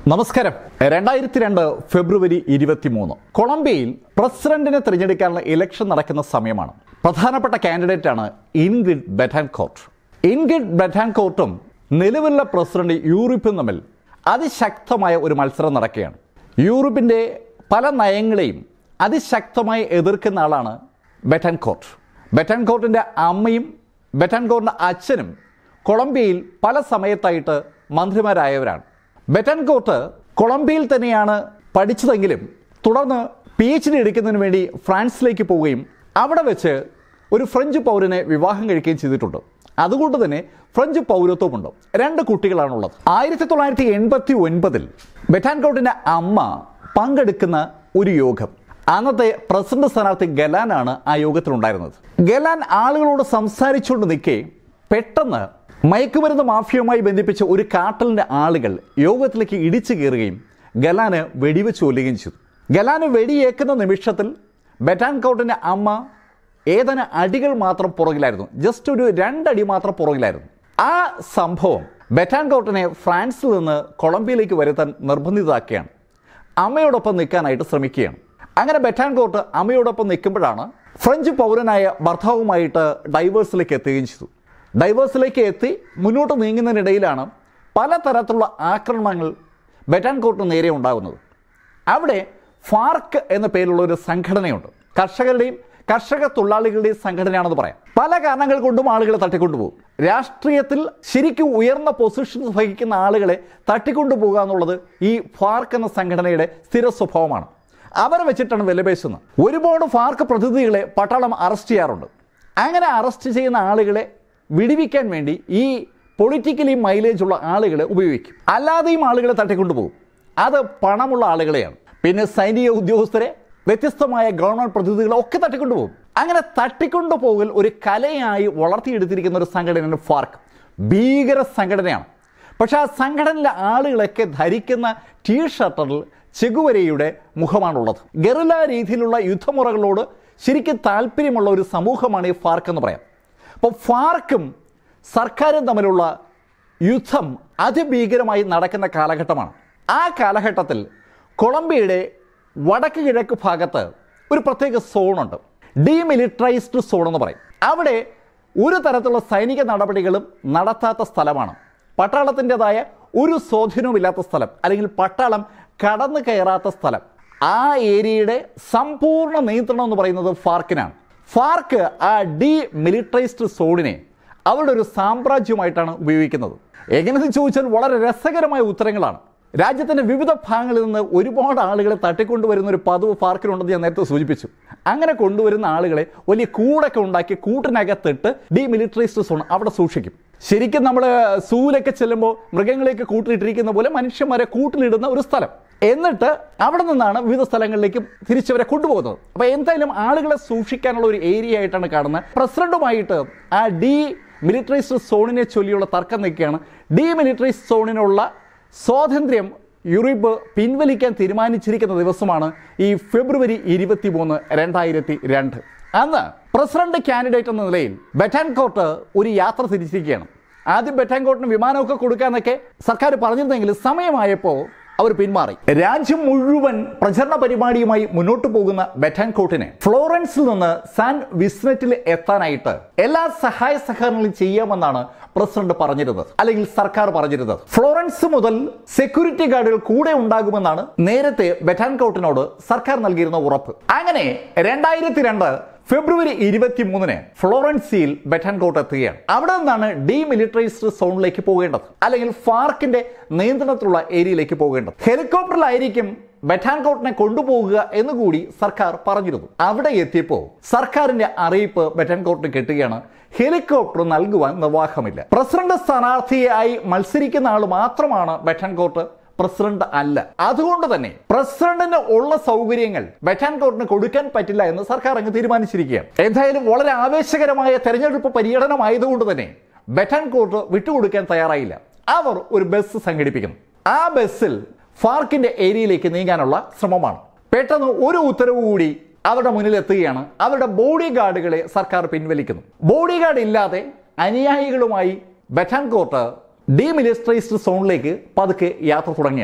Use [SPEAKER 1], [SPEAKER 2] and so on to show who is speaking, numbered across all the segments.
[SPEAKER 1] നമസ്കാരം രണ്ടായിരത്തി രണ്ട് ഫെബ്രുവരി ഇരുപത്തിമൂന്ന് കൊളംബിയയിൽ പ്രസിഡന്റിനെ തിരഞ്ഞെടുക്കാനുള്ള ഇലക്ഷൻ നടക്കുന്ന സമയമാണ് പ്രധാനപ്പെട്ട കാൻഡിഡേറ്റ് ആണ് ഇൻഗ്രിഡ് ബെറ്റാൻകോർട്ട് ഇൻഗ്രിഡ് ബെറ്റാൻകോർട്ടും നിലവിലുള്ള പ്രസിഡന്റ് യൂറോപ്പും തമ്മിൽ അതിശക്തമായ ഒരു മത്സരം നടക്കുകയാണ് യൂറോപ്പിന്റെ പല നയങ്ങളെയും അതിശക്തമായി എതിർക്കുന്ന ആളാണ് ബെറ്റാൻകോർട്ട് ബെറ്റാൻകോർട്ടിന്റെ അമ്മയും ബെറ്റാൻകോർട്ടിന്റെ അച്ഛനും കൊളംബിയയിൽ പല സമയത്തായിട്ട് മന്ത്രിമാരായവരാണ് ബെറ്റൻകോട്ട് കൊളംബിയയിൽ തന്നെയാണ് പഠിച്ചതെങ്കിലും തുടർന്ന് പി എച്ച് ഡി എടുക്കുന്നതിന് വേണ്ടി ഫ്രാൻസിലേക്ക് പോവുകയും അവിടെ വെച്ച് ഒരു ഫ്രഞ്ച് പൗരനെ വിവാഹം കഴിക്കുകയും ചെയ്തിട്ടുണ്ട് അതുകൊണ്ട് തന്നെ ഫ്രഞ്ച് പൗരത്വമുണ്ട് രണ്ട് കുട്ടികളാണുള്ളത് ആയിരത്തി തൊള്ളായിരത്തി എൺപത്തി ഒൻപതിൽ ബെറ്റാൻകോട്ടിൻ്റെ അമ്മ പങ്കെടുക്കുന്ന ഒരു യോഗം അന്നത്തെ പ്രസിഡന്റ് സ്ഥാനാർത്ഥി ഗലാനാണ് ആ യോഗത്തിലുണ്ടായിരുന്നത് ഗലാൻ ആളുകളോട് സംസാരിച്ചുകൊണ്ട് നിൽക്കെ പെട്ടെന്ന് മയക്കുമരുന്ന് മാഫിയയുമായി ബന്ധിപ്പിച്ച ഒരു കാട്ടലിൻ്റെ ആളുകൾ യോഗത്തിലേക്ക് ഇടിച്ചു കയറുകയും ഗലാന് വെടിവെച്ച് കൊല്ലുകയും ചെയ്തു ഗലാന് വെടിയേക്കുന്ന നിമിഷത്തിൽ ബെറ്റാൻകോട്ടിൻ്റെ അമ്മ ഏതാനും അടികൾ മാത്രം പുറകിലായിരുന്നു ജസ്റ്റ് ഒരു രണ്ടടി മാത്രം പുറകിലായിരുന്നു ആ സംഭവം ബെറ്റാൻകോട്ടിനെ ഫ്രാൻസിൽ നിന്ന് കൊളംബിയയിലേക്ക് വരുത്താൻ നിർബന്ധിതമാക്കിയാണ് അമ്മയോടൊപ്പം നിൽക്കാനായിട്ട് ശ്രമിക്കുകയാണ് അങ്ങനെ ബെറ്റാൻകോട്ട് അമ്മയോടൊപ്പം നിൽക്കുമ്പോഴാണ് ഫ്രഞ്ച് പൗരനായ ഭർത്താവുമായിട്ട് ഡൈവേഴ്സിലേക്ക് എത്തുകയും ചെയ്തു ഡൈവേഴ്സിലേക്ക് എത്തി മുന്നോട്ട് നീങ്ങുന്നതിനിടയിലാണ് പലതരത്തിലുള്ള ആക്രമണങ്ങൾ ബെറ്റാൻകോട്ടിന് നേരെ ഉണ്ടാകുന്നത് അവിടെ ഫാർക്ക് എന്ന പേരുള്ള ഒരു സംഘടനയുണ്ട് കർഷകരുടെയും കർഷക തൊഴിലാളികളുടെയും സംഘടനയാണെന്ന് പറയാം പല കാരണങ്ങൾ കൊണ്ടും ആളുകളെ തട്ടിക്കൊണ്ടുപോകും രാഷ്ട്രീയത്തിൽ ശരിക്കും ഉയർന്ന പൊസിഷൻസ് വഹിക്കുന്ന ആളുകളെ തട്ടിക്കൊണ്ടുപോകുക എന്നുള്ളത് ഈ ഫാർക്ക് എന്ന സംഘടനയുടെ സ്ഥിര സ്വഭാവമാണ് അവരെ വെച്ചിട്ടാണ് വിലപേശുന്നത് ഒരുപാട് ഫാർക്ക് പ്രതിനിധികളെ പട്ടാളം അറസ്റ്റ് ചെയ്യാറുണ്ട് അങ്ങനെ അറസ്റ്റ് ചെയ്യുന്ന ആളുകളെ വിടിവിക്കാൻ വേണ്ടി ഈ പൊളിറ്റിക്കലി മൈലേജ് ഉള്ള ആളുകളെ ഉപയോഗിക്കും അല്ലാതെയും ആളുകളെ തട്ടിക്കൊണ്ടുപോകും അത് പണമുള്ള ആളുകളെയാണ് പിന്നെ സൈനിക ഉദ്യോഗസ്ഥരെ വ്യത്യസ്തമായ ഗവൺമെന്റ് പ്രതിനിധികളെ ഒക്കെ തട്ടിക്കൊണ്ടുപോകും അങ്ങനെ തട്ടിക്കൊണ്ടുപോകൽ ഒരു കലയായി വളർത്തിയെടുത്തിരിക്കുന്ന ഒരു സംഘടനയാണ് ഫാർക്ക് ഭീകര സംഘടനയാണ് പക്ഷെ ആ സംഘടനയിലെ ആളുകളൊക്കെ ധരിക്കുന്ന ടീ ഷർട്ടറിൽ ചെകുവരയുടെ മുഖമാണുള്ളത് ഗറില രീതിയിലുള്ള യുദ്ധമുറകളോട് ശരിക്കും താല്പര്യമുള്ള ഒരു സമൂഹമാണ് ഈ ഫാർക്ക് എന്ന് പറയാം അപ്പോൾ ഫാർക്കും സർക്കാരും തമ്മിലുള്ള യുദ്ധം അതിഭീകരമായി നടക്കുന്ന കാലഘട്ടമാണ് ആ കാലഘട്ടത്തിൽ കൊളംബിയയുടെ വടക്ക് കിഴക്ക് ഭാഗത്ത് ഒരു പ്രത്യേക സോണുണ്ട് ഡീമിലിറ്ററൈസ്ഡ് സോൺ എന്ന് പറയും അവിടെ ഒരു തരത്തിലുള്ള സൈനിക നടപടികളും നടത്താത്ത സ്ഥലമാണ് പട്ടാളത്തിൻ്റെതായ ഒരു സ്വാധീനവുമില്ലാത്ത സ്ഥലം അല്ലെങ്കിൽ പട്ടാളം കടന്നു കയറാത്ത സ്ഥലം ആ ഏരിയയുടെ സമ്പൂർണ്ണ നിയന്ത്രണം എന്ന് പറയുന്നത് ഫാർക്കിനാണ് ഫാർക്ക് ആ ഡി മിലിറ്ററൈസ്ഡ് സോണിനെ അവരുടെ ഒരു സാമ്രാജ്യമായിട്ടാണ് ഉപയോഗിക്കുന്നത് എങ്ങനെയെന്ന് ചോദിച്ചാൽ വളരെ രസകരമായ ഉത്തരങ്ങളാണ് രാജ്യത്തിൻ്റെ വിവിധ ഭാഗങ്ങളിൽ നിന്ന് ഒരുപാട് ആളുകളെ തട്ടിക്കൊണ്ടുവരുന്ന ഒരു പതിവ് പാർക്കിലുണ്ടെന്ന് ഞാൻ നേരത്തെ സൂചിപ്പിച്ചു അങ്ങനെ കൊണ്ടുവരുന്ന ആളുകളെ വലിയ കൂടൊക്കെ ഉണ്ടാക്കി കൂട്ടിനകത്തിട്ട് ഡി മിലിറ്ററൈസ്ഡ് സോൺ അവിടെ സൂക്ഷിക്കും ശരിക്കും നമ്മൾ സൂവിലൊക്കെ ചെല്ലുമ്പോൾ മൃഗങ്ങളെയൊക്കെ കൂട്ടിലിട്ടിരിക്കുന്ന പോലെ മനുഷ്യന്മാരെ കൂട്ടിലിടുന്ന ഒരു സ്ഥലം എന്നിട്ട് അവിടെ നിന്നാണ് വിവിധ സ്ഥലങ്ങളിലേക്ക് തിരിച്ചവരെ കൊണ്ടുപോകുന്നത് അപ്പോൾ എന്തായാലും ആളുകളെ സൂക്ഷിക്കാനുള്ള ഒരു ഏരിയ ആയിട്ടാണ് കാണുന്നത് പ്രസിഡന്റുമായിട്ട് ആ ഡി മിലിറ്ററൈസ്ഡ് സോണിനെ ചൊല്ലിയുള്ള തർക്കം നിൽക്കുകയാണ് ഡി മിലിറ്ററൈസ്ഡ് സോണിനുള്ള സ്വാതന്ത്ര്യം യൂറോപ്പ് പിൻവലിക്കാൻ തീരുമാനിച്ചിരിക്കുന്ന ദിവസമാണ് ഈ ഫെബ്രുവരി ഇരുപത്തി മൂന്ന് രണ്ടായിരത്തി രണ്ട് അന്ന് പ്രസിഡന്റ് കാൻഡിഡേറ്റ് എന്ന നിലയിൽ ബെറ്റാൻകോട്ട് ഒരു യാത്ര തിരിച്ചിരിക്കുകയാണ് ആദ്യം ബെറ്റാൻകോട്ടിന് വിമാനമൊക്കെ കൊടുക്കാന്നൊക്കെ സർക്കാർ പറഞ്ഞിരുന്നെങ്കിൽ സമയമായപ്പോൾ അവർ പിന്മാറി രാജ്യം മുഴുവൻ പ്രചരണ പരിപാടിയുമായി മുന്നോട്ട് പോകുന്ന ബെറ്റാൻകോട്ടിനെ ഫ്ലോറൻസിൽ നിന്ന് സാൻ വിസ്നറ്റിൽ എത്താനായിട്ട് എല്ലാ സഹായ സഹകരണങ്ങളും ചെയ്യാമെന്നാണ് പ്രസിഡന്റ് പറഞ്ഞിരുന്നത് അല്ലെങ്കിൽ സർക്കാർ പറഞ്ഞിരുന്നത് ഫ്ലോറൻസ് മുതൽ സെക്യൂരിറ്റി ഗാർഡുകൾ കൂടെ ഉണ്ടാകുമെന്നാണ് നേരത്തെ ബെറ്റാൻകോട്ടിനോട് സർക്കാർ നൽകിയിരുന്ന ഉറപ്പ് അങ്ങനെ രണ്ടായിരത്തി രണ്ട് ഫെബ്രുവരി ഇരുപത്തി മൂന്നിന് ഫ്ലോറൻസിയിൽ ബെറ്റാൻകോട്ട് എത്തുകയാണ് അവിടെ നിന്നാണ് ഡീമിലിറ്ററൈസ്ഡ് സോണിലേക്ക് പോകേണ്ടത് അല്ലെങ്കിൽ ഫാർക്കിന്റെ നിയന്ത്രണത്തിലുള്ള ഏരിയയിലേക്ക് പോകേണ്ടത് ഹെലികോപ്റ്ററിലായിരിക്കും ബെറ്റാൻകോട്ടിനെ കൊണ്ടുപോകുക എന്നുകൂടി സർക്കാർ പറഞ്ഞിരുന്നു അവിടെ എത്തിയപ്പോൾ സർക്കാരിന്റെ അറിയിപ്പ് ബെറ്റാൻകോട്ടിന് കിട്ടുകയാണ് ഹെലികോപ്റ്റർ നൽകുവാൻ നിർവാഹമില്ല പ്രസിഡന്റ് സ്ഥാനാർത്ഥിയായി മത്സരിക്കുന്ന ആൾ മാത്രമാണ് ബെറ്റാൻകോട്ട് പ്രസിഡന്റ് അല്ല അതുകൊണ്ട് തന്നെ പ്രസിഡന്റിന് ഉള്ള സൗകര്യങ്ങൾ ബെറ്റാൻകോട്ടിന് കൊടുക്കാൻ പറ്റില്ല എന്ന് സർക്കാർ അങ്ങ് തീരുമാനിച്ചിരിക്കുകയാണ് എന്തായാലും വളരെ ആവേശകരമായ തെരഞ്ഞെടുപ്പ് പര്യടനമായതുകൊണ്ട് തന്നെ ബെറ്റാൻകോട്ട് വിട്ടുകൊടുക്കാൻ തയ്യാറായില്ല അവർ ഒരു ബസ് സംഘടിപ്പിക്കുന്നു ആ ബസ്സിൽ ഫാർക്കിന്റെ ഏരിയയിലേക്ക് നീങ്ങാനുള്ള ശ്രമമാണ് പെട്ടെന്ന് ഒരു ഉത്തരവ് കൂടി അവരുടെ മുന്നിൽ എത്തുകയാണ് അവരുടെ ബോഡി ഗാർഡുകളെ സർക്കാർ പിൻവലിക്കുന്നു ബോഡി ഗാർഡ് ഇല്ലാതെ അനുയായികളുമായി ബെറ്റാൻകോട്ട് ഡീമിലിറ്ററൈസ്ഡ് സോണിലേക്ക് പതുക്കെ യാത്ര തുടങ്ങിയാണ്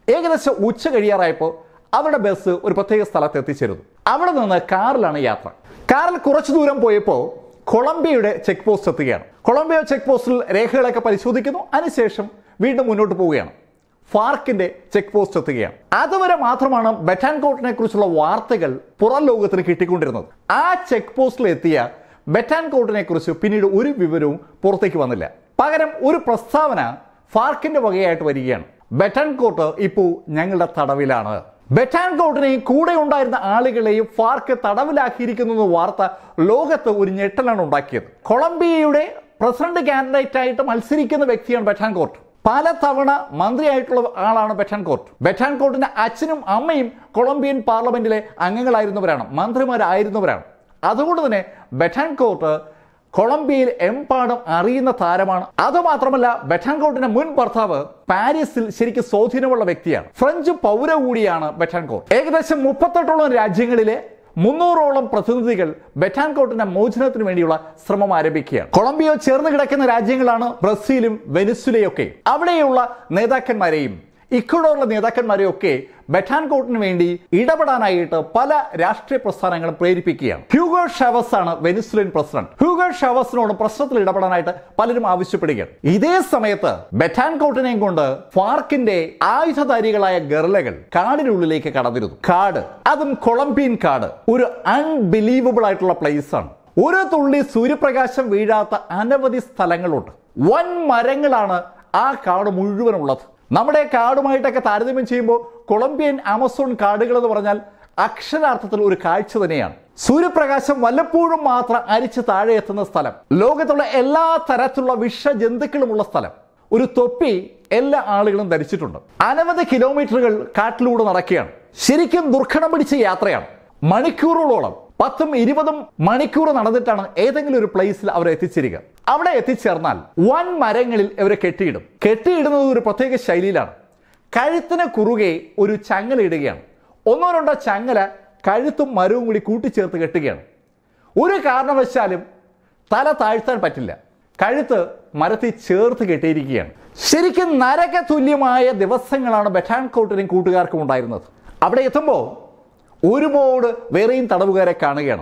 [SPEAKER 1] ഏകദേശം ഉച്ച കഴിയാറായപ്പോൾ അവരുടെ ബസ് ഒരു പ്രത്യേക സ്ഥലത്ത് എത്തിച്ചേരുന്നു അവിടെ നിന്ന് കാറിലാണ് യാത്ര കാറിൽ കുറച്ചു ദൂരം പോയപ്പോൾ കൊളംബിയയുടെ ചെക്ക് പോസ്റ്റ് എത്തുകയാണ് കൊളംബിയ ചെക്ക് പോസ്റ്റിൽ രേഖകളൊക്കെ പരിശോധിക്കുന്നു അതിനുശേഷം വീണ്ടും മുന്നോട്ട് പോവുകയാണ് ഫാർക്കിന്റെ ചെക്ക് പോസ്റ്റ് എത്തുകയാണ് അതുവരെ മാത്രമാണ് ബെറ്റാൻകോട്ടിനെ കുറിച്ചുള്ള വാർത്തകൾ പുറം ലോകത്തിന് കിട്ടിക്കൊണ്ടിരുന്നത് ആ ചെക്ക് പോസ്റ്റിൽ എത്തിയ ബെറ്റാൻകോട്ടിനെ കുറിച്ച് പിന്നീട് ഒരു വിവരവും പുറത്തേക്ക് വന്നില്ല പകരം ഒരു പ്രസ്താവന ഫാർക്കിന്റെ വകയായിട്ട് വരികയാണ് ബെറ്റാൻകോട്ട് ഇപ്പോൾ ഞങ്ങളുടെ തടവിലാണ് ബെറ്റാൻകോട്ടിനെയും കൂടെ ഉണ്ടായിരുന്ന ആളുകളെയും ഫാർക്ക് തടവിലാക്കിയിരിക്കുന്നു എന്ന വാർത്ത ലോകത്ത് ഒരു ഞെട്ടലാണ് ഉണ്ടാക്കിയത് കൊളംബിയയുടെ പ്രസിഡന്റ് കാൻഡിഡേറ്റ് ആയിട്ട് മത്സരിക്കുന്ന വ്യക്തിയാണ് ബെറ്റാൻകോട്ട് പല തവണ മന്ത്രിയായിട്ടുള്ള ആളാണ് ബെറ്റാൻകോട്ട് ബെറ്റാൻകോട്ടിന്റെ അച്ഛനും അമ്മയും കൊളംബിയൻ പാർലമെന്റിലെ അംഗങ്ങളായിരുന്നവരാണ് മന്ത്രിമാരായിരുന്നവരാണ് അതുകൊണ്ട് തന്നെ ബെറ്റാൻകോട്ട് കൊളംബിയയിൽ എമ്പാടും അറിയുന്ന താരമാണ് അതുമാത്രമല്ല ബെറ്റാൻകോട്ടിന്റെ മുൻ ഭർത്താവ് പാരീസിൽ ശരിക്കും സ്വാധീനമുള്ള വ്യക്തിയാണ് ഫ്രഞ്ച് പൗര കൂടിയാണ് ബെറ്റാൻകോട്ട് ഏകദേശം മുപ്പത്തെട്ടോളം രാജ്യങ്ങളിലെ മുന്നൂറോളം പ്രതിനിധികൾ ബെറ്റാൻകോട്ടിന്റെ മോചനത്തിന് വേണ്ടിയുള്ള ശ്രമം ആരംഭിക്കുകയാണ് കൊളംബിയ ചേർന്ന് കിടക്കുന്ന രാജ്യങ്ങളാണ് ബ്രസീലും വെനിസുലയൊക്കെ അവിടെയുള്ള നേതാക്കന്മാരെയും ഇക്വഡോറിലെ നേതാക്കന്മാരെയും ഒക്കെ ബെറ്റാൻകോട്ടിന് വേണ്ടി ഇടപെടാനായിട്ട് പല രാഷ്ട്രീയ പ്രസ്ഥാനങ്ങളും പ്രേരിപ്പിക്കുകയാണ് ഹ്യൂഗോ ഷവസ് ആണ് വെനിസുലൻ പ്രസിഡന്റ് ഹ്യൂഗോ ഷവസിനോട് പ്രശ്നത്തിൽ ഇടപെടാനായിട്ട് പലരും ആവശ്യപ്പെടുകയാണ് ഇതേ സമയത്ത് ബെറ്റാൻകോട്ടിനെയും കൊണ്ട് ഫാർക്കിന്റെ ആയുധധാരികളായ ഗർലകൾ കാടിനുള്ളിലേക്ക് കടന്നിരുന്നു കാട് അതും കൊളംബിയൻ കാട് ഒരു അൺബിലീവബിൾ ആയിട്ടുള്ള പ്ലേസ് ആണ് ഒരു തുള്ളി സൂര്യപ്രകാശം വീഴാത്ത അനവധി സ്ഥലങ്ങളുണ്ട് വൻ മരങ്ങളാണ് ആ കാട് മുഴുവനുള്ളത് നമ്മുടെ കാടുമായിട്ടൊക്കെ താരതമ്യം ചെയ്യുമ്പോൾ കൊളംബിയൻ ആമസോൺ കാടുകൾ എന്ന് പറഞ്ഞാൽ അക്ഷരാർത്ഥത്തിൽ ഒരു കാഴ്ച തന്നെയാണ് സൂര്യപ്രകാശം വല്ലപ്പോഴും മാത്രം അരിച്ച് താഴെ എത്തുന്ന സ്ഥലം ലോകത്തുള്ള എല്ലാ തരത്തിലുള്ള വിഷജന്തുക്കളുമുള്ള സ്ഥലം ഒരു തൊപ്പി എല്ലാ ആളുകളും ധരിച്ചിട്ടുണ്ട് അനവധി കിലോമീറ്ററുകൾ കാട്ടിലൂടെ നടക്കുകയാണ് ശരിക്കും ദുർഘടം പിടിച്ച യാത്രയാണ് മണിക്കൂറുകളോളം പത്തും ഇരുപതും മണിക്കൂർ നടന്നിട്ടാണ് ഏതെങ്കിലും ഒരു പ്ലേസിൽ അവർ എത്തിച്ചേരുക അവിടെ എത്തിച്ചേർന്നാൽ വൻ മരങ്ങളിൽ ഇവരെ കെട്ടിയിടും കെട്ടിയിടുന്നത് ഒരു പ്രത്യേക ശൈലിയിലാണ് കഴുത്തിന് കുറുകെ ഒരു ചങ്ങല ഇടുകയാണ് ഒന്നോ രണ്ടോ ചങ്ങല കഴുത്തും മരവും കൂടി കൂട്ടിച്ചേർത്ത് കെട്ടുകയാണ് ഒരു കാരണവശാലും തല താഴ്ത്താൻ പറ്റില്ല കഴുത്ത് മരത്തിൽ ചേർത്ത് കെട്ടിയിരിക്കുകയാണ് ശരിക്കും നരക തുല്യമായ ദിവസങ്ങളാണ് ബെറ്റാൻകോട്ടിനും കൂട്ടുകാർക്കും ഉണ്ടായിരുന്നത് അവിടെ എത്തുമ്പോൾ ഒരുപാട് വേറെയും തടവുകാരെ കാണുകയാണ്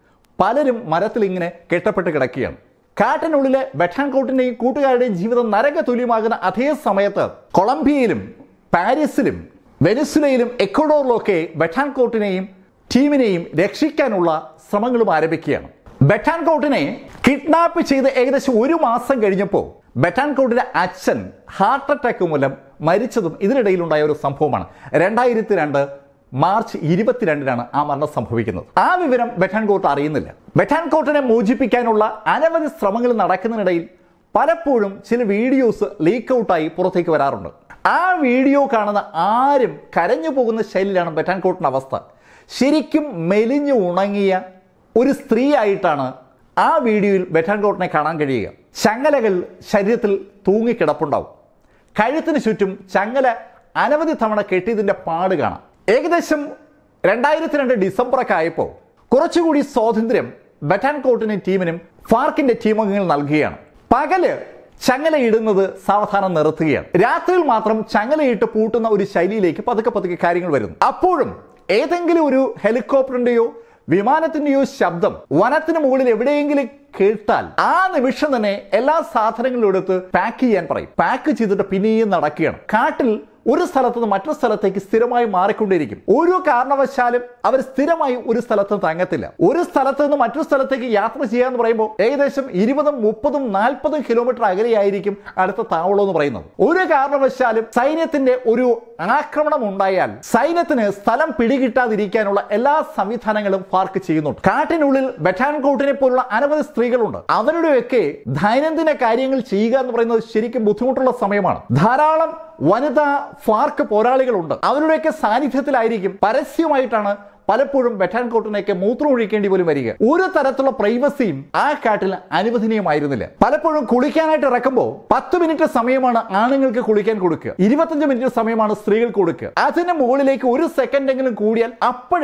[SPEAKER 1] പലരും മരത്തിൽ ഇങ്ങനെ കെട്ടപ്പെട്ട് കിടക്കുകയാണ് കാട്ടിനുള്ളിലെ ബെറ്റാൻകോട്ടിന്റെയും കൂട്ടുകാരുടെയും ജീവിതം നരക തുല്യമാകുന്ന അതേ സമയത്ത് കൊളംബിയയിലും പാരീസിലും വെനിസുലയിലും എക്വഡോറിലും ഒക്കെ ബെറ്റാൻകോട്ടിനെയും ടീമിനെയും രക്ഷിക്കാനുള്ള ശ്രമങ്ങളും ആരംഭിക്കുകയാണ് ബെറ്റാൻകോട്ടിനെ കിഡ്നാപ്പ് ചെയ്ത് ഏകദേശം ഒരു മാസം കഴിഞ്ഞപ്പോൾ ബെറ്റാൻകോട്ടിന്റെ അച്ഛൻ ഹാർട്ട് അറ്റാക്ക് മൂലം മരിച്ചതും ഇതിനിടയിലുണ്ടായ ഒരു സംഭവമാണ് രണ്ടായിരത്തി രണ്ട് മാർച്ച് ഇരുപത്തിരണ്ടിനാണ് ആ മരണം സംഭവിക്കുന്നത് ആ വിവരം ബെറ്റാൻകോട്ട് അറിയുന്നില്ല ബെറ്റാൻകോട്ടിനെ മോചിപ്പിക്കാനുള്ള അനവധി ശ്രമങ്ങൾ നടക്കുന്നതിനിടയിൽ പലപ്പോഴും ചില വീഡിയോസ് ലീക്ക് ഔട്ടായി പുറത്തേക്ക് വരാറുണ്ട് ആ വീഡിയോ കാണുന്ന ആരും കരഞ്ഞു പോകുന്ന ശൈലിയിലാണ് ബെറ്റാൻകോട്ടിന്റെ അവസ്ഥ ശരിക്കും മെലിഞ്ഞു ഉണങ്ങിയ ഒരു സ്ത്രീ ആയിട്ടാണ് ആ വീഡിയോയിൽ ബെറ്റാൻകോട്ടിനെ കാണാൻ കഴിയുക ചങ്ങലകൾ ശരീരത്തിൽ തൂങ്ങിക്കിടപ്പുണ്ടാവും കഴുത്തിന് ചുറ്റും ചങ്ങല അനവധി തവണ കെട്ടിയതിന്റെ പാട് കാണാം ഏകദേശം രണ്ടായിരത്തി രണ്ട് ഡിസംബറൊക്കെ ആയപ്പോൾ കുറച്ചുകൂടി സ്വാതന്ത്ര്യം ബെറ്റാൻകോട്ടിനും ടീമിനും ഫാർക്കിന്റെ ടീമംഗങ്ങൾ നൽകുകയാണ് പകല് ചങ്ങല ഇടുന്നത് സാവധാനം നിർത്തുകയാണ് രാത്രിയിൽ മാത്രം ചങ്ങലയിട്ട് പൂട്ടുന്ന ഒരു ശൈലിയിലേക്ക് പതുക്കെ പതുക്കെ കാര്യങ്ങൾ വരുന്നു അപ്പോഴും ഏതെങ്കിലും ഒരു ഹെലികോപ്റ്ററിന്റെയോ വിമാനത്തിന്റെയോ ശബ്ദം വനത്തിന് മുകളിൽ എവിടെയെങ്കിലും കേട്ടാൽ ആ നിമിഷം തന്നെ എല്ലാ സാധനങ്ങളും എടുത്ത് പാക്ക് ചെയ്യാൻ പറയും പാക്ക് ചെയ്തിട്ട് പിന്നെയും നടക്കുകയാണ് കാട്ടിൽ ഒരു സ്ഥലത്ത് നിന്ന് മറ്റൊരു സ്ഥലത്തേക്ക് സ്ഥിരമായി മാറിക്കൊണ്ടിരിക്കും ഓരോ കാരണവശാലും അവർ സ്ഥിരമായി ഒരു സ്ഥലത്ത് തങ്ങത്തില്ല ഒരു സ്ഥലത്ത് നിന്ന് മറ്റൊരു സ്ഥലത്തേക്ക് യാത്ര ചെയ്യാന്ന് പറയുമ്പോൾ ഏകദേശം ഇരുപതും മുപ്പതും നാൽപ്പതും കിലോമീറ്റർ അകലെയായിരിക്കും അടുത്ത താവളം എന്ന് പറയുന്നത് ഒരു കാരണവശാലും സൈന്യത്തിന്റെ ഒരു ആക്രമണം ഉണ്ടായാൽ സൈന്യത്തിന് സ്ഥലം പിടികിട്ടാതിരിക്കാനുള്ള എല്ലാ സംവിധാനങ്ങളും ഫാർക്ക് ചെയ്യുന്നുണ്ട് കാട്ടിനുള്ളിൽ ബെറ്റാൻകോട്ടിനെ പോലുള്ള അനവധി സ്ത്രീകളുണ്ട് അവരുടെയൊക്കെ ദൈനംദിന കാര്യങ്ങൾ ചെയ്യുക എന്ന് പറയുന്നത് ശരിക്കും ബുദ്ധിമുട്ടുള്ള സമയമാണ് ധാരാളം വനിതാ ഫാർക്ക് പോരാളികളുണ്ട് അവരുടെയൊക്കെ സാന്നിധ്യത്തിലായിരിക്കും പരസ്യമായിട്ടാണ് പലപ്പോഴും ബെറ്റാൻകോട്ടിനൊക്കെ മൂത്രം ഒഴിക്കേണ്ടി പോലും വരിക ഒരു തരത്തിലുള്ള പ്രൈവസിയും ആ കാട്ടിൽ അനുവദനീയമായിരുന്നില്ല പലപ്പോഴും കുളിക്കാനായിട്ട് ഇറക്കുമ്പോൾ പത്ത് മിനിറ്റ് സമയമാണ് ആണുങ്ങൾക്ക് കുളിക്കാൻ കൊടുക്കുക ഇരുപത്തഞ്ച് മിനിറ്റ് സമയമാണ് സ്ത്രീകൾക്ക് കൊടുക്കുക അതിന് മുകളിലേക്ക് ഒരു സെക്കൻഡെങ്കിലും കൂടിയാൽ അപ്പോഴേ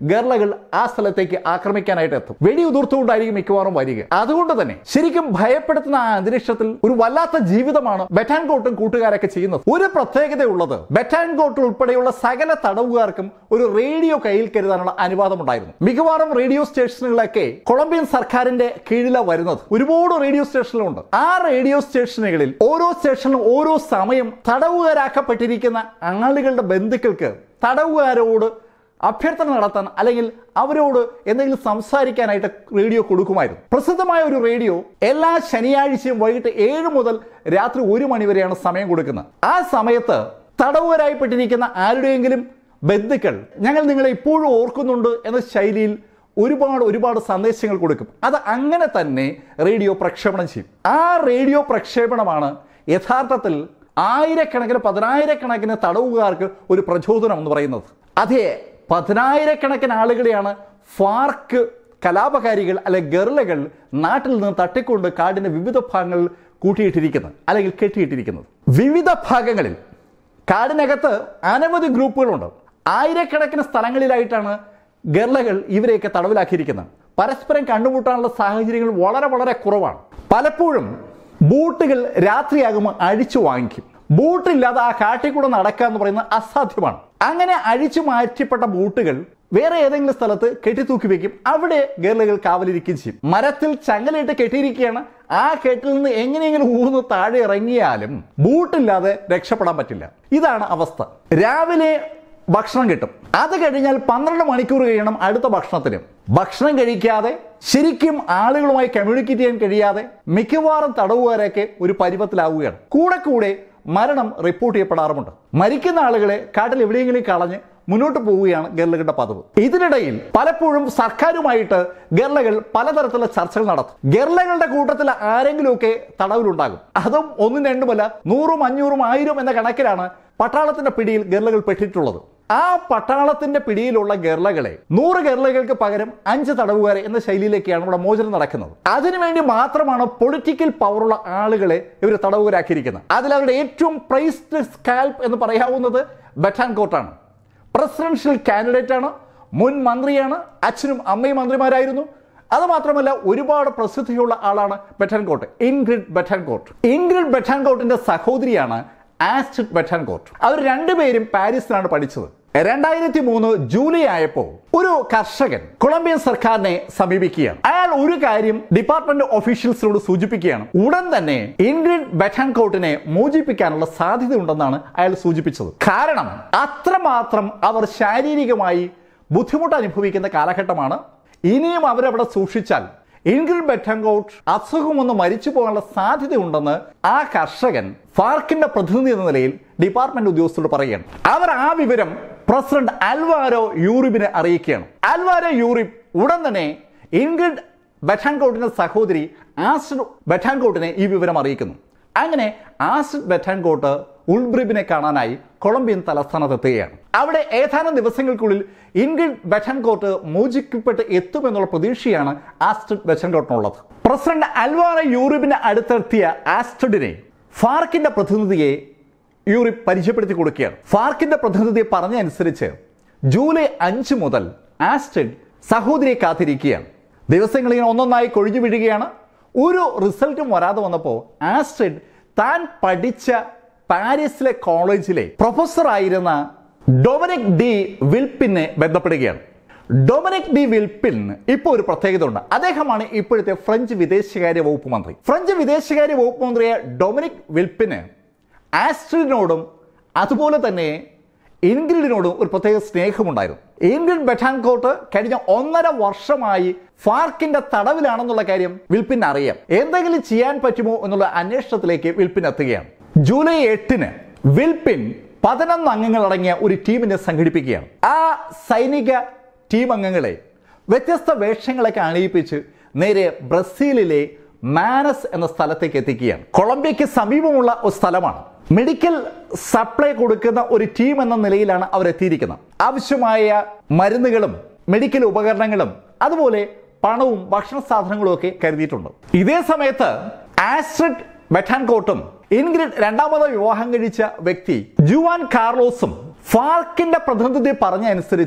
[SPEAKER 1] ഗർലകൾ ആ സ്ഥലത്തേക്ക് ആക്രമിക്കാനായിട്ട് എത്തും വെടിയുതിർത്തുകൊണ്ടായിരിക്കും മിക്കവാറും വരിക അതുകൊണ്ട് തന്നെ ശരിക്കും ഭയപ്പെടുത്തുന്ന ആ അന്തരീക്ഷത്തിൽ ഒരു വല്ലാത്ത ജീവിതമാണ് ബെറ്റാൻകോട്ടും കൂട്ടുകാരൊക്കെ ചെയ്യുന്നത് ഒരു പ്രത്യേകതയുള്ളത് ബെറ്റാൻകോട്ട് ഉൾപ്പെടെയുള്ള സകല തടവുകാർക്കും ഒരു റേഡിയോ കയ്യിൽ കരുതാനുള്ള അനുവാദമുണ്ടായിരുന്നു മിക്കവാറും റേഡിയോ സ്റ്റേഷനുകളൊക്കെ കൊളംബിയൻ സർക്കാരിന്റെ കീഴിലാണ് വരുന്നത് ഒരുപാട് റേഡിയോ സ്റ്റേഷനുകളുണ്ട് ആ റേഡിയോ സ്റ്റേഷനുകളിൽ ഓരോ സ്റ്റേഷനിലും ഓരോ സമയം തടവുകാരാക്കപ്പെട്ടിരിക്കുന്ന ആളുകളുടെ ബന്ധുക്കൾക്ക് തടവുകാരോട് അഭ്യർത്ഥന നടത്താൻ അല്ലെങ്കിൽ അവരോട് എന്തെങ്കിലും സംസാരിക്കാനായിട്ട് റേഡിയോ കൊടുക്കുമായിരുന്നു പ്രസിദ്ധമായ ഒരു റേഡിയോ എല്ലാ ശനിയാഴ്ചയും വൈകിട്ട് ഏഴ് മുതൽ രാത്രി ഒരു മണി വരെയാണ് സമയം കൊടുക്കുന്നത് ആ സമയത്ത് തടവുകാരായിപ്പെട്ടിരിക്കുന്ന ആരുടെയെങ്കിലും ബന്ധുക്കൾ ഞങ്ങൾ നിങ്ങളെ ഇപ്പോഴും ഓർക്കുന്നുണ്ട് എന്ന ശൈലിയിൽ ഒരുപാട് ഒരുപാട് സന്ദേശങ്ങൾ കൊടുക്കും അത് അങ്ങനെ തന്നെ റേഡിയോ പ്രക്ഷേപണം ചെയ്യും ആ റേഡിയോ പ്രക്ഷേപണമാണ് യഥാർത്ഥത്തിൽ ആയിരക്കണക്കിന് പതിനായിരക്കണക്കിന് തടവുകാർക്ക് ഒരു പ്രചോദനം എന്ന് പറയുന്നത് അതെ പതിനായിരക്കണക്കിന് ആളുകളെയാണ് ഫാർക്ക് കലാപകാരികൾ അല്ലെ ഗർലകൾ നാട്ടിൽ നിന്ന് തട്ടിക്കൊണ്ട് കാടിന്റെ വിവിധ ഭാഗങ്ങളിൽ കൂട്ടിയിട്ടിരിക്കുന്നത് അല്ലെങ്കിൽ കെട്ടിയിട്ടിരിക്കുന്നത് വിവിധ ഭാഗങ്ങളിൽ കാടിനകത്ത് അനവധി ഗ്രൂപ്പുകളുണ്ട് ആയിരക്കണക്കിന് സ്ഥലങ്ങളിലായിട്ടാണ് ഗർലകൾ ഇവരെയൊക്കെ തടവിലാക്കിയിരിക്കുന്നത് പരസ്പരം കണ്ടുമുട്ടാനുള്ള സാഹചര്യങ്ങൾ വളരെ വളരെ കുറവാണ് പലപ്പോഴും ബൂട്ടുകൾ രാത്രിയാകുമ്പോൾ അഴിച്ചു വാങ്ങിക്കും ബൂട്ടില്ലാതെ ആ കാട്ടിൽ കൂടെ നടക്കുക എന്ന് പറയുന്നത് അസാധ്യമാണ് അങ്ങനെ അഴിച്ചു മാറ്റപ്പെട്ട ബൂട്ടുകൾ വേറെ ഏതെങ്കിലും സ്ഥലത്ത് കെട്ടിത്തൂക്കി വെക്കും അവിടെ ഗേർലുകൾ കാവലിരിക്കുകയും ചെയ്യും മരത്തിൽ ചങ്ങലയിട്ട് കെട്ടിയിരിക്കുകയാണ് ആ കെട്ടിൽ നിന്ന് എങ്ങനെയെങ്കിലും ഊന്ന് താഴെ ഇറങ്ങിയാലും ബൂട്ടില്ലാതെ രക്ഷപ്പെടാൻ പറ്റില്ല ഇതാണ് അവസ്ഥ രാവിലെ ഭക്ഷണം കിട്ടും അത് കഴിഞ്ഞാൽ പന്ത്രണ്ട് മണിക്കൂർ കഴിയണം അടുത്ത ഭക്ഷണത്തിന് ഭക്ഷണം കഴിക്കാതെ ശരിക്കും ആളുകളുമായി കമ്മ്യൂണിക്കേറ്റ് ചെയ്യാൻ കഴിയാതെ മിക്കവാറും തടവുകാരൊക്കെ ഒരു പരുവത്തിലാവുകയാണ് കൂടെ കൂടെ മരണം റിപ്പോർട്ട് ചെയ്യപ്പെടാറുമുണ്ട് മരിക്കുന്ന ആളുകളെ കാട്ടിൽ എവിടെയെങ്കിലും കളഞ്ഞ് മുന്നോട്ട് പോവുകയാണ് ഗർലകളുടെ പതിവ് ഇതിനിടയിൽ പലപ്പോഴും സർക്കാരുമായിട്ട് ഗർലകൾ പലതരത്തിലുള്ള ചർച്ചകൾ നടത്തും ഗർലകളുടെ കൂട്ടത്തിൽ ആരെങ്കിലുമൊക്കെ തടവിലുണ്ടാകും അതും ഒന്നും രണ്ടുമല്ല നൂറും അഞ്ഞൂറും ആയിരം എന്ന കണക്കിലാണ് പട്ടാളത്തിന്റെ പിടിയിൽ ഗർലകൾ പെട്ടിട്ടുള്ളത് ആ പട്ടാളത്തിന്റെ പിടിയിലുള്ള ഗർലകളെ നൂറ് ഗർലകൾക്ക് പകരം അഞ്ച് തടവുകാരെ എന്ന ശൈലിയിലേക്കാണ് ഇവിടെ മോചനം നടക്കുന്നത് അതിനുവേണ്ടി മാത്രമാണ് പൊളിറ്റിക്കൽ പവറുള്ള ആളുകളെ ഇവർ തടവുകാരാക്കിയിരിക്കുന്നത് അതിൽ അവരുടെ ഏറ്റവും പ്രൈസ്ഡ് സ്കാൽപ്പ് എന്ന് പറയാവുന്നത് ബറ്റാൻകോട്ടാണ് പ്രസിഡൻഷ്യൽ കാൻഡിഡേറ്റ് ആണ് മുൻ മന്ത്രിയാണ് അച്ഛനും അമ്മയും മന്ത്രിമാരായിരുന്നു അത് മാത്രമല്ല ഒരുപാട് പ്രസിദ്ധിയുള്ള ആളാണ് ബെറ്റാൻകോട്ട് ഇൻഗ്രിഡ് ബെറ്റാൻകോട്ട് ഇൻഗ്രിഡ് ബെറ്റാൻകോട്ടിന്റെ സഹോദരിയാണ് ആസ്റ്റിഡ് ബെറ്റാൻകോട്ട് അവർ രണ്ടുപേരും പാരീസിലാണ് പഠിച്ചത് രണ്ടായിരത്തി മൂന്ന് ജൂലൈ ആയപ്പോൾ ഒരു കർഷകൻ കൊളംബിയൻ സർക്കാരിനെ സമീപിക്കുകയാണ് അയാൾ ഒരു കാര്യം ഡിപ്പാർട്ട്മെന്റ് ഓഫീഷ്യൽസിനോട് സൂചിപ്പിക്കുകയാണ് ഉടൻ തന്നെ ഇൻഗ്രിഡ് ബെറ്റാൻകോട്ടിനെ മോചിപ്പിക്കാനുള്ള സാധ്യതയുണ്ടെന്നാണ് അയാൾ സൂചിപ്പിച്ചത് കാരണം അത്രമാത്രം അവർ ശാരീരികമായി ബുദ്ധിമുട്ട് അനുഭവിക്കുന്ന കാലഘട്ടമാണ് ഇനിയും അവരവിടെ സൂക്ഷിച്ചാൽ ഇൻഗ്രിഡ് ബെറ്റങ്കോട്ട് അസുഖമൊന്ന് മരിച്ചു പോകാനുള്ള സാധ്യതയുണ്ടെന്ന് ആ കർഷകൻ ഫാർക്കിന്റെ പ്രതിനിധി എന്ന നിലയിൽ ഡിപ്പാർട്ട്മെന്റ് ഉദ്യോഗസ്ഥരോട് പറയുകയാണ് അവർ ആ വിവരം പ്രസിഡന്റ് അൽവാരോ യൂറിബിനെ അറിയിക്കുകയാണ് അൽവാരോ യൂറിബ് ഉടൻ തന്നെ ഇൻഗ്രിഡ് ബെറ്റാൻകോട്ടിന്റെ സഹോദരി ആസിഡ് ബെറ്റാൻകോട്ടിനെ ഈ വിവരം അറിയിക്കുന്നു അങ്ങനെ ആസിഡ് ബെറ്റാൻകോട്ട് ഉൾബ്രിബിനെ കാണാനായി കൊളംബിയൻ തലസ്ഥാനത്തെത്തുകയാണ് അവിടെ ഏതാനും ദിവസങ്ങൾക്കുള്ളിൽ ഇൻഗ്രിഡ് ബെറ്റൻകോട്ട് മോചിക്കപ്പെട്ട് എത്തുമെന്നുള്ള പ്രതീക്ഷയാണ് ആസ്റ്റഡ് ബെറ്റൻകോട്ടിനുള്ളത് പ്രസിഡന്റ് അൽവാറ യൂറിബിന് അടുത്തെത്തിയ ആസ്റ്റഡിനെ ഫാർക്കിന്റെ പ്രതിനിധിയെ യൂറിബ് പരിചയപ്പെടുത്തി കൊടുക്കുകയാണ് ഫാർക്കിന്റെ പ്രതിനിധി പറഞ്ഞനുസരിച്ച് ജൂലൈ അഞ്ച് മുതൽ ആസ്റ്റഡ് സഹോദരിയെ കാത്തിരിക്കുകയാണ് ദിവസങ്ങൾ ഇങ്ങനെ ഒന്നൊന്നായി കൊഴിഞ്ഞു വീഴുകയാണ് ഒരു റിസൾട്ടും വരാതെ വന്നപ്പോൾ ആസ്റ്റഡ് താൻ പഠിച്ച പാരീസിലെ കോളേജിലെ പ്രൊഫസർ ആയിരുന്ന ഡൊമിനിക് ഡി വിൽപ്പിനെ ബന്ധപ്പെടുകയാണ് ഡൊമിനിക് ഡി വിൽപ്പിൻ ഇപ്പോൾ ഒരു പ്രത്യേകത ഉണ്ട് അദ്ദേഹമാണ് ഇപ്പോഴത്തെ ഫ്രഞ്ച് വിദേശകാര്യ വകുപ്പ് മന്ത്രി ഫ്രഞ്ച് വിദേശകാര്യ വകുപ്പ് മന്ത്രിയായ ഡൊമിനിക് വിൽപ്പിന് ആസ്ട്രിനോടും അതുപോലെ തന്നെ ഇൻഗ്രിഡിനോടും ഒരു പ്രത്യേക സ്നേഹമുണ്ടായിരുന്നു ഇൻഗ്രിഡ് ബെറ്റാൻകോട്ട് കഴിഞ്ഞ ഒന്നര വർഷമായി ഫാർക്കിന്റെ തടവിലാണെന്നുള്ള കാര്യം വിൽപ്പിന് അറിയാം എന്തെങ്കിലും ചെയ്യാൻ പറ്റുമോ എന്നുള്ള അന്വേഷണത്തിലേക്ക് വിൽപ്പിൻ എത്തുകയാണ് ജൂലൈ എട്ടിന് വിൽപ്പിൻ പതിനൊന്ന് അംഗങ്ങൾ അടങ്ങിയ ഒരു ടീമിനെ സംഘടിപ്പിക്കുകയാണ് ആ സൈനിക ടീം അംഗങ്ങളെ വ്യത്യസ്ത വേഷങ്ങളൊക്കെ അണിയിപ്പിച്ച് നേരെ ബ്രസീലിലെ മാനസ് എന്ന സ്ഥലത്തേക്ക് എത്തിക്കുകയാണ് കൊളംബിയയ്ക്ക് സമീപമുള്ള ഒരു സ്ഥലമാണ് മെഡിക്കൽ സപ്ലൈ കൊടുക്കുന്ന ഒരു ടീം എന്ന നിലയിലാണ് അവർ എത്തിയിരിക്കുന്നത് ആവശ്യമായ മരുന്നുകളും മെഡിക്കൽ ഉപകരണങ്ങളും അതുപോലെ പണവും ഭക്ഷണ സാധനങ്ങളും ഒക്കെ കരുതിയിട്ടുണ്ട് ഇതേ സമയത്ത് ആസ്ട്രിഡ് ബെറ്റാൻകോട്ടും ഇൻഗ്രിഡ് രണ്ടാമത് വിവാഹം കഴിച്ച വ്യക്തി ജുവാൻ കാർലോസും ഫാർക്കിന്റെ പ്രതിനിധി പറഞ്ഞ അനുസരിച്ച്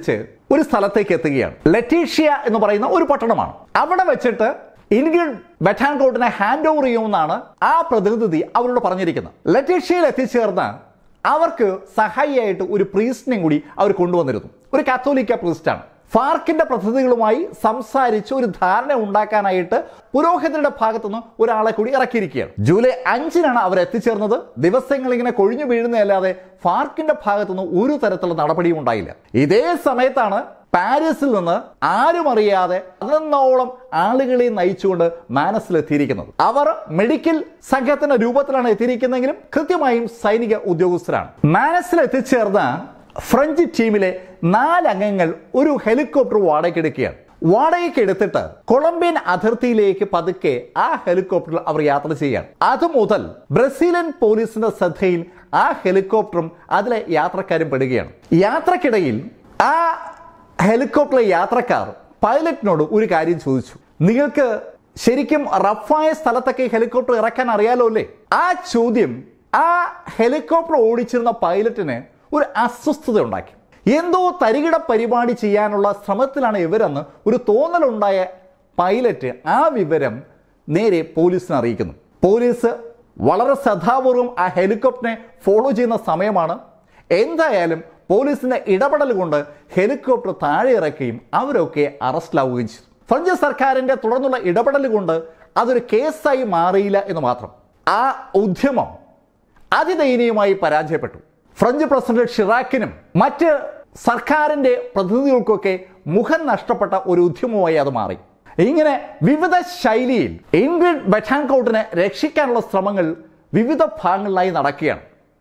[SPEAKER 1] ഒരു സ്ഥലത്തേക്ക് എത്തുകയാണ് ലറ്റീഷ്യ എന്ന് പറയുന്ന ഒരു പട്ടണമാണ് അവിടെ വെച്ചിട്ട് ഇൻഗ്രിഡ് ബെറ്റാൻകോട്ടിനെ ഹാൻഡ് ഓവർ ചെയ്യുമെന്നാണ് ആ പ്രതിനിധി അവരോട് പറഞ്ഞിരിക്കുന്നത് ലറ്റീഷ്യയിൽ എത്തിച്ചേർന്ന് അവർക്ക് സഹായിയായിട്ട് ഒരു പ്രീസ്റ്റിനെയും കൂടി അവർ കൊണ്ടുവന്നിരുന്നു ഒരു കാത്തോലിക്ക പ്രീസ്റ്റാണ് ഫാർക്കിന്റെ പ്രതിനിധികളുമായി സംസാരിച്ച് ഒരു ധാരണ ഉണ്ടാക്കാനായിട്ട് പുരോഹിതരുടെ ഭാഗത്തുനിന്ന് ഒരാളെ കൂടി ഇറക്കിയിരിക്കുകയാണ് ജൂലൈ അഞ്ചിനാണ് അവർ എത്തിച്ചേർന്നത് ദിവസങ്ങൾ ഇങ്ങനെ കൊഴിഞ്ഞു വീഴുന്നതല്ലാതെ ഫാർക്കിന്റെ ഭാഗത്തുനിന്ന് ഒരു തരത്തിലുള്ള നടപടിയും ഉണ്ടായില്ല ഇതേ സമയത്താണ് പാരീസിൽ നിന്ന് ആരും അറിയാതെ പതിനൊന്നോളം ആളുകളെ നയിച്ചുകൊണ്ട് മാനസിലെത്തിയിരിക്കുന്നത് അവർ മെഡിക്കൽ സംഘത്തിന്റെ രൂപത്തിലാണ് എത്തിയിരിക്കുന്നതെങ്കിലും കൃത്യമായും സൈനിക ഉദ്യോഗസ്ഥരാണ് മാനസിൽ എത്തിച്ചേർന്ന ഫ്രഞ്ച് ടീമിലെ നാലംഗങ്ങൾ ഒരു ഹെലികോപ്റ്റർ വാടകയ്ക്കെടുക്കുകയാണ് വാടകയ്ക്ക് എടുത്തിട്ട് കൊളംബിയൻ അതിർത്തിയിലേക്ക് പതുക്കെ ആ ഹെലികോപ്റ്ററിൽ അവർ യാത്ര ചെയ്യുകയാണ് അതുമുതൽ ബ്രസീലിയൻ പോലീസിന്റെ ശ്രദ്ധയിൽ ആ ഹെലികോപ്റ്ററും അതിലെ യാത്രക്കാരും പെടുകയാണ് യാത്രക്കിടയിൽ ആ ഹെലികോപ്റ്ററിലെ യാത്രക്കാർ പൈലറ്റിനോട് ഒരു കാര്യം ചോദിച്ചു നിങ്ങൾക്ക് ശരിക്കും റഫായ സ്ഥലത്തൊക്കെ ഈ ഹെലികോപ്റ്റർ ഇറക്കാൻ അറിയാലോ അല്ലേ ആ ചോദ്യം ആ ഹെലികോപ്റ്റർ ഓടിച്ചിരുന്ന പൈലറ്റിന് ഒരു അസ്വസ്ഥത ഉണ്ടാക്കി എന്തോ തരികിട പരിപാടി ചെയ്യാനുള്ള ശ്രമത്തിലാണ് ഇവരെന്ന് ഒരു തോന്നലുണ്ടായ പൈലറ്റ് ആ വിവരം നേരെ പോലീസിനെ അറിയിക്കുന്നു പോലീസ് വളരെ ശ്രദ്ധാപൂർവം ആ ഹെലികോപ്റ്ററിനെ ഫോളോ ചെയ്യുന്ന സമയമാണ് എന്തായാലും പോലീസിന്റെ ഇടപെടൽ കൊണ്ട് ഹെലികോപ്റ്റർ താഴെ ഇറക്കുകയും അവരൊക്കെ അറസ്റ്റിലാവുകയും ചെയ്തു ഫ്രഞ്ച് സർക്കാരിന്റെ തുടർന്നുള്ള ഇടപെടൽ കൊണ്ട് അതൊരു കേസായി മാറിയില്ല എന്ന് മാത്രം ആ ഉദ്യമം അതിദയനീയമായി പരാജയപ്പെട്ടു ഫ്രഞ്ച് പ്രസിഡന്റ് ഷിറാക്കിനും മറ്റ് സർക്കാരിന്റെ പ്രതിനിധികൾക്കൊക്കെ മുഖം നഷ്ടപ്പെട്ട ഒരു ഉദ്യമമായി അത് മാറി ഇങ്ങനെ വിവിധ ശൈലിയിൽ ഇൻഗ്രിഡ് ബെറ്റാൻകോട്ടിനെ രക്ഷിക്കാനുള്ള ശ്രമങ്ങൾ വിവിധ ഭാഗങ്ങളിലായി നടക്കുകയാണ്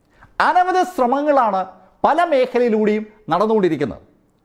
[SPEAKER 1] അനവധി ശ്രമങ്ങളാണ് പല മേഖലയിലൂടെയും നടന്നുകൊണ്ടിരിക്കുന്നത്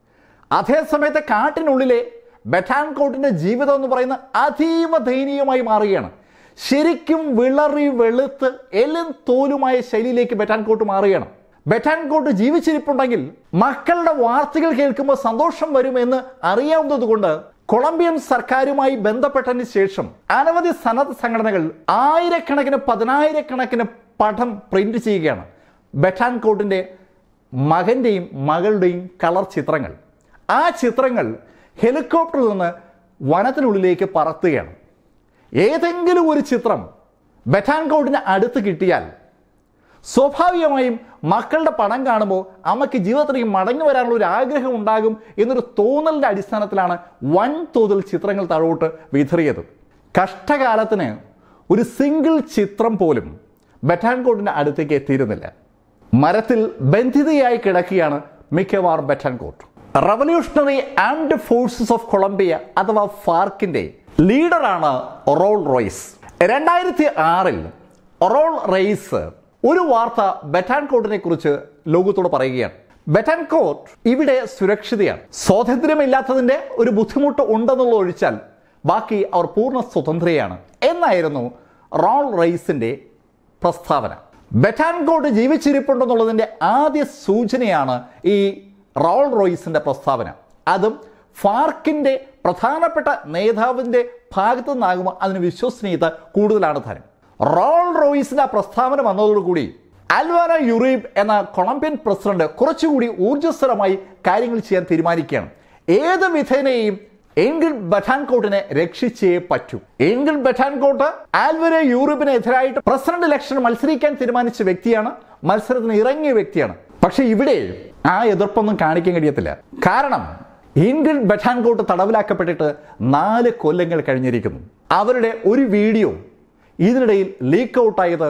[SPEAKER 1] അതേസമയത്ത് കാട്ടിനുള്ളിലെ ബെറ്റാൻകോട്ടിന്റെ ജീവിതം എന്ന് പറയുന്നത് അതീവ ദയനീയമായി മാറുകയാണ് ശരിക്കും വിളറി വെളുത്ത് എല്ലും തോലുമായ ശൈലിയിലേക്ക് ബെറ്റാൻകോട്ട് മാറുകയാണ് ബെറ്റാൻകോട്ട് ജീവിച്ചിരിപ്പുണ്ടെങ്കിൽ മക്കളുടെ വാർത്തകൾ കേൾക്കുമ്പോൾ സന്തോഷം വരുമെന്ന് അറിയാവുന്നത് കൊണ്ട് കൊളംബിയൻ സർക്കാരുമായി ബന്ധപ്പെട്ടതിന് ശേഷം അനവധി സന്നദ്ധ സംഘടനകൾ ആയിരക്കണക്കിന് പതിനായിരക്കണക്കിന് പടം പ്രിന്റ് ചെയ്യുകയാണ് ബെറ്റാൻകോട്ടിന്റെ മകന്റെയും മകളുടെയും കളർ ചിത്രങ്ങൾ ആ ചിത്രങ്ങൾ ഹെലികോപ്റ്ററിൽ നിന്ന് വനത്തിനുള്ളിലേക്ക് പറത്തുകയാണ് ഏതെങ്കിലും ഒരു ചിത്രം ബെറ്റാൻകോട്ടിന് അടുത്ത് കിട്ടിയാൽ സ്വാഭാവികമായും മക്കളുടെ പടം കാണുമ്പോൾ അമ്മയ്ക്ക് ജീവിതത്തിലേക്ക് മടങ്ങി വരാനുള്ള ഒരു ആഗ്രഹം ഉണ്ടാകും എന്നൊരു തോന്നലിന്റെ അടിസ്ഥാനത്തിലാണ് വൻതോതിൽ ചിത്രങ്ങൾ താഴോട്ട് വിതറിയത് കഷ്ടകാലത്തിന് ഒരു സിംഗിൾ ചിത്രം പോലും ബെറ്റാൻകോട്ടിന്റെ അടുത്തേക്ക് എത്തിയിരുന്നില്ല മരത്തിൽ ബന്ധിതയായി കിടക്കുകയാണ് മിക്കവാറും Betancourt revolutionary armed forces of Colombia അഥവാ ഫാർക്കിന്റെ ലീഡറാണ് റോൾ റോയ്സ് രണ്ടായിരത്തി ആറിൽ റോൾ റെയ്സ് ഒരു വാർത്ത ബെറ്റാൻകോട്ടിനെ കുറിച്ച് ലോകത്തോട് പറയുകയാണ് ബെറ്റാൻകോട്ട് ഇവിടെ സുരക്ഷിതയാണ് സ്വാതന്ത്ര്യമില്ലാത്തതിന്റെ ഒരു ബുദ്ധിമുട്ട് ഉണ്ടെന്നുള്ള ഒഴിച്ചാൽ ബാക്കി അവർ പൂർണ്ണ സ്വതന്ത്രയാണ് എന്നായിരുന്നു റോൾ റെയ്സിന്റെ പ്രസ്താവന ബെറ്റാൻകോട്ട് ജീവിച്ചിരിപ്പുണ്ടെന്നുള്ളതിന്റെ ആദ്യ സൂചനയാണ് ഈ റോൾ റോയ്സിന്റെ പ്രസ്താവന അതും ഫാർക്കിന്റെ പ്രധാനപ്പെട്ട നേതാവിന്റെ ഭാഗത്തു നിന്നാകുമ്പോൾ അതിന് വിശ്വസനീയത കൂടുതലാണ് ധനം റോൾ റോയ്സിന്റെ ആ പ്രസ്താവന വന്നതോടുകൂടി അൽവാര യുറീബ് എന്ന കൊളംബിയൻ പ്രസിഡന്റ് കുറച്ചുകൂടി ഊർജ്ജസ്വലമായി കാര്യങ്ങൾ ചെയ്യാൻ തീരുമാനിക്കുകയാണ് ഏത് വിധേനയും എൻഗിൾ ബറ്റാൻകോട്ടിനെ രക്ഷിച്ചേ പറ്റൂ എൻഗിൾ ബറ്റാൻകോട്ട് ആൽവര യൂറോപ്പിന് എതിരായിട്ട് പ്രസിഡന്റ് ഇലക്ഷൻ മത്സരിക്കാൻ തീരുമാനിച്ച വ്യക്തിയാണ് മത്സരത്തിന് ഇറങ്ങിയ വ്യക്തിയാണ് പക്ഷെ ഇവിടെ ആ എതിർപ്പൊന്നും കാണിക്കാൻ കഴിയത്തില്ല കാരണം ഇൻഗിൾ ബറ്റാൻകോട്ട് തടവിലാക്കപ്പെട്ടിട്ട് നാല് കൊല്ലങ്ങൾ കഴിഞ്ഞിരിക്കുന്നു അവരുടെ ഒരു വീഡിയോ ഇതിനിടയിൽ ലീക്ക് ഔട്ടായത്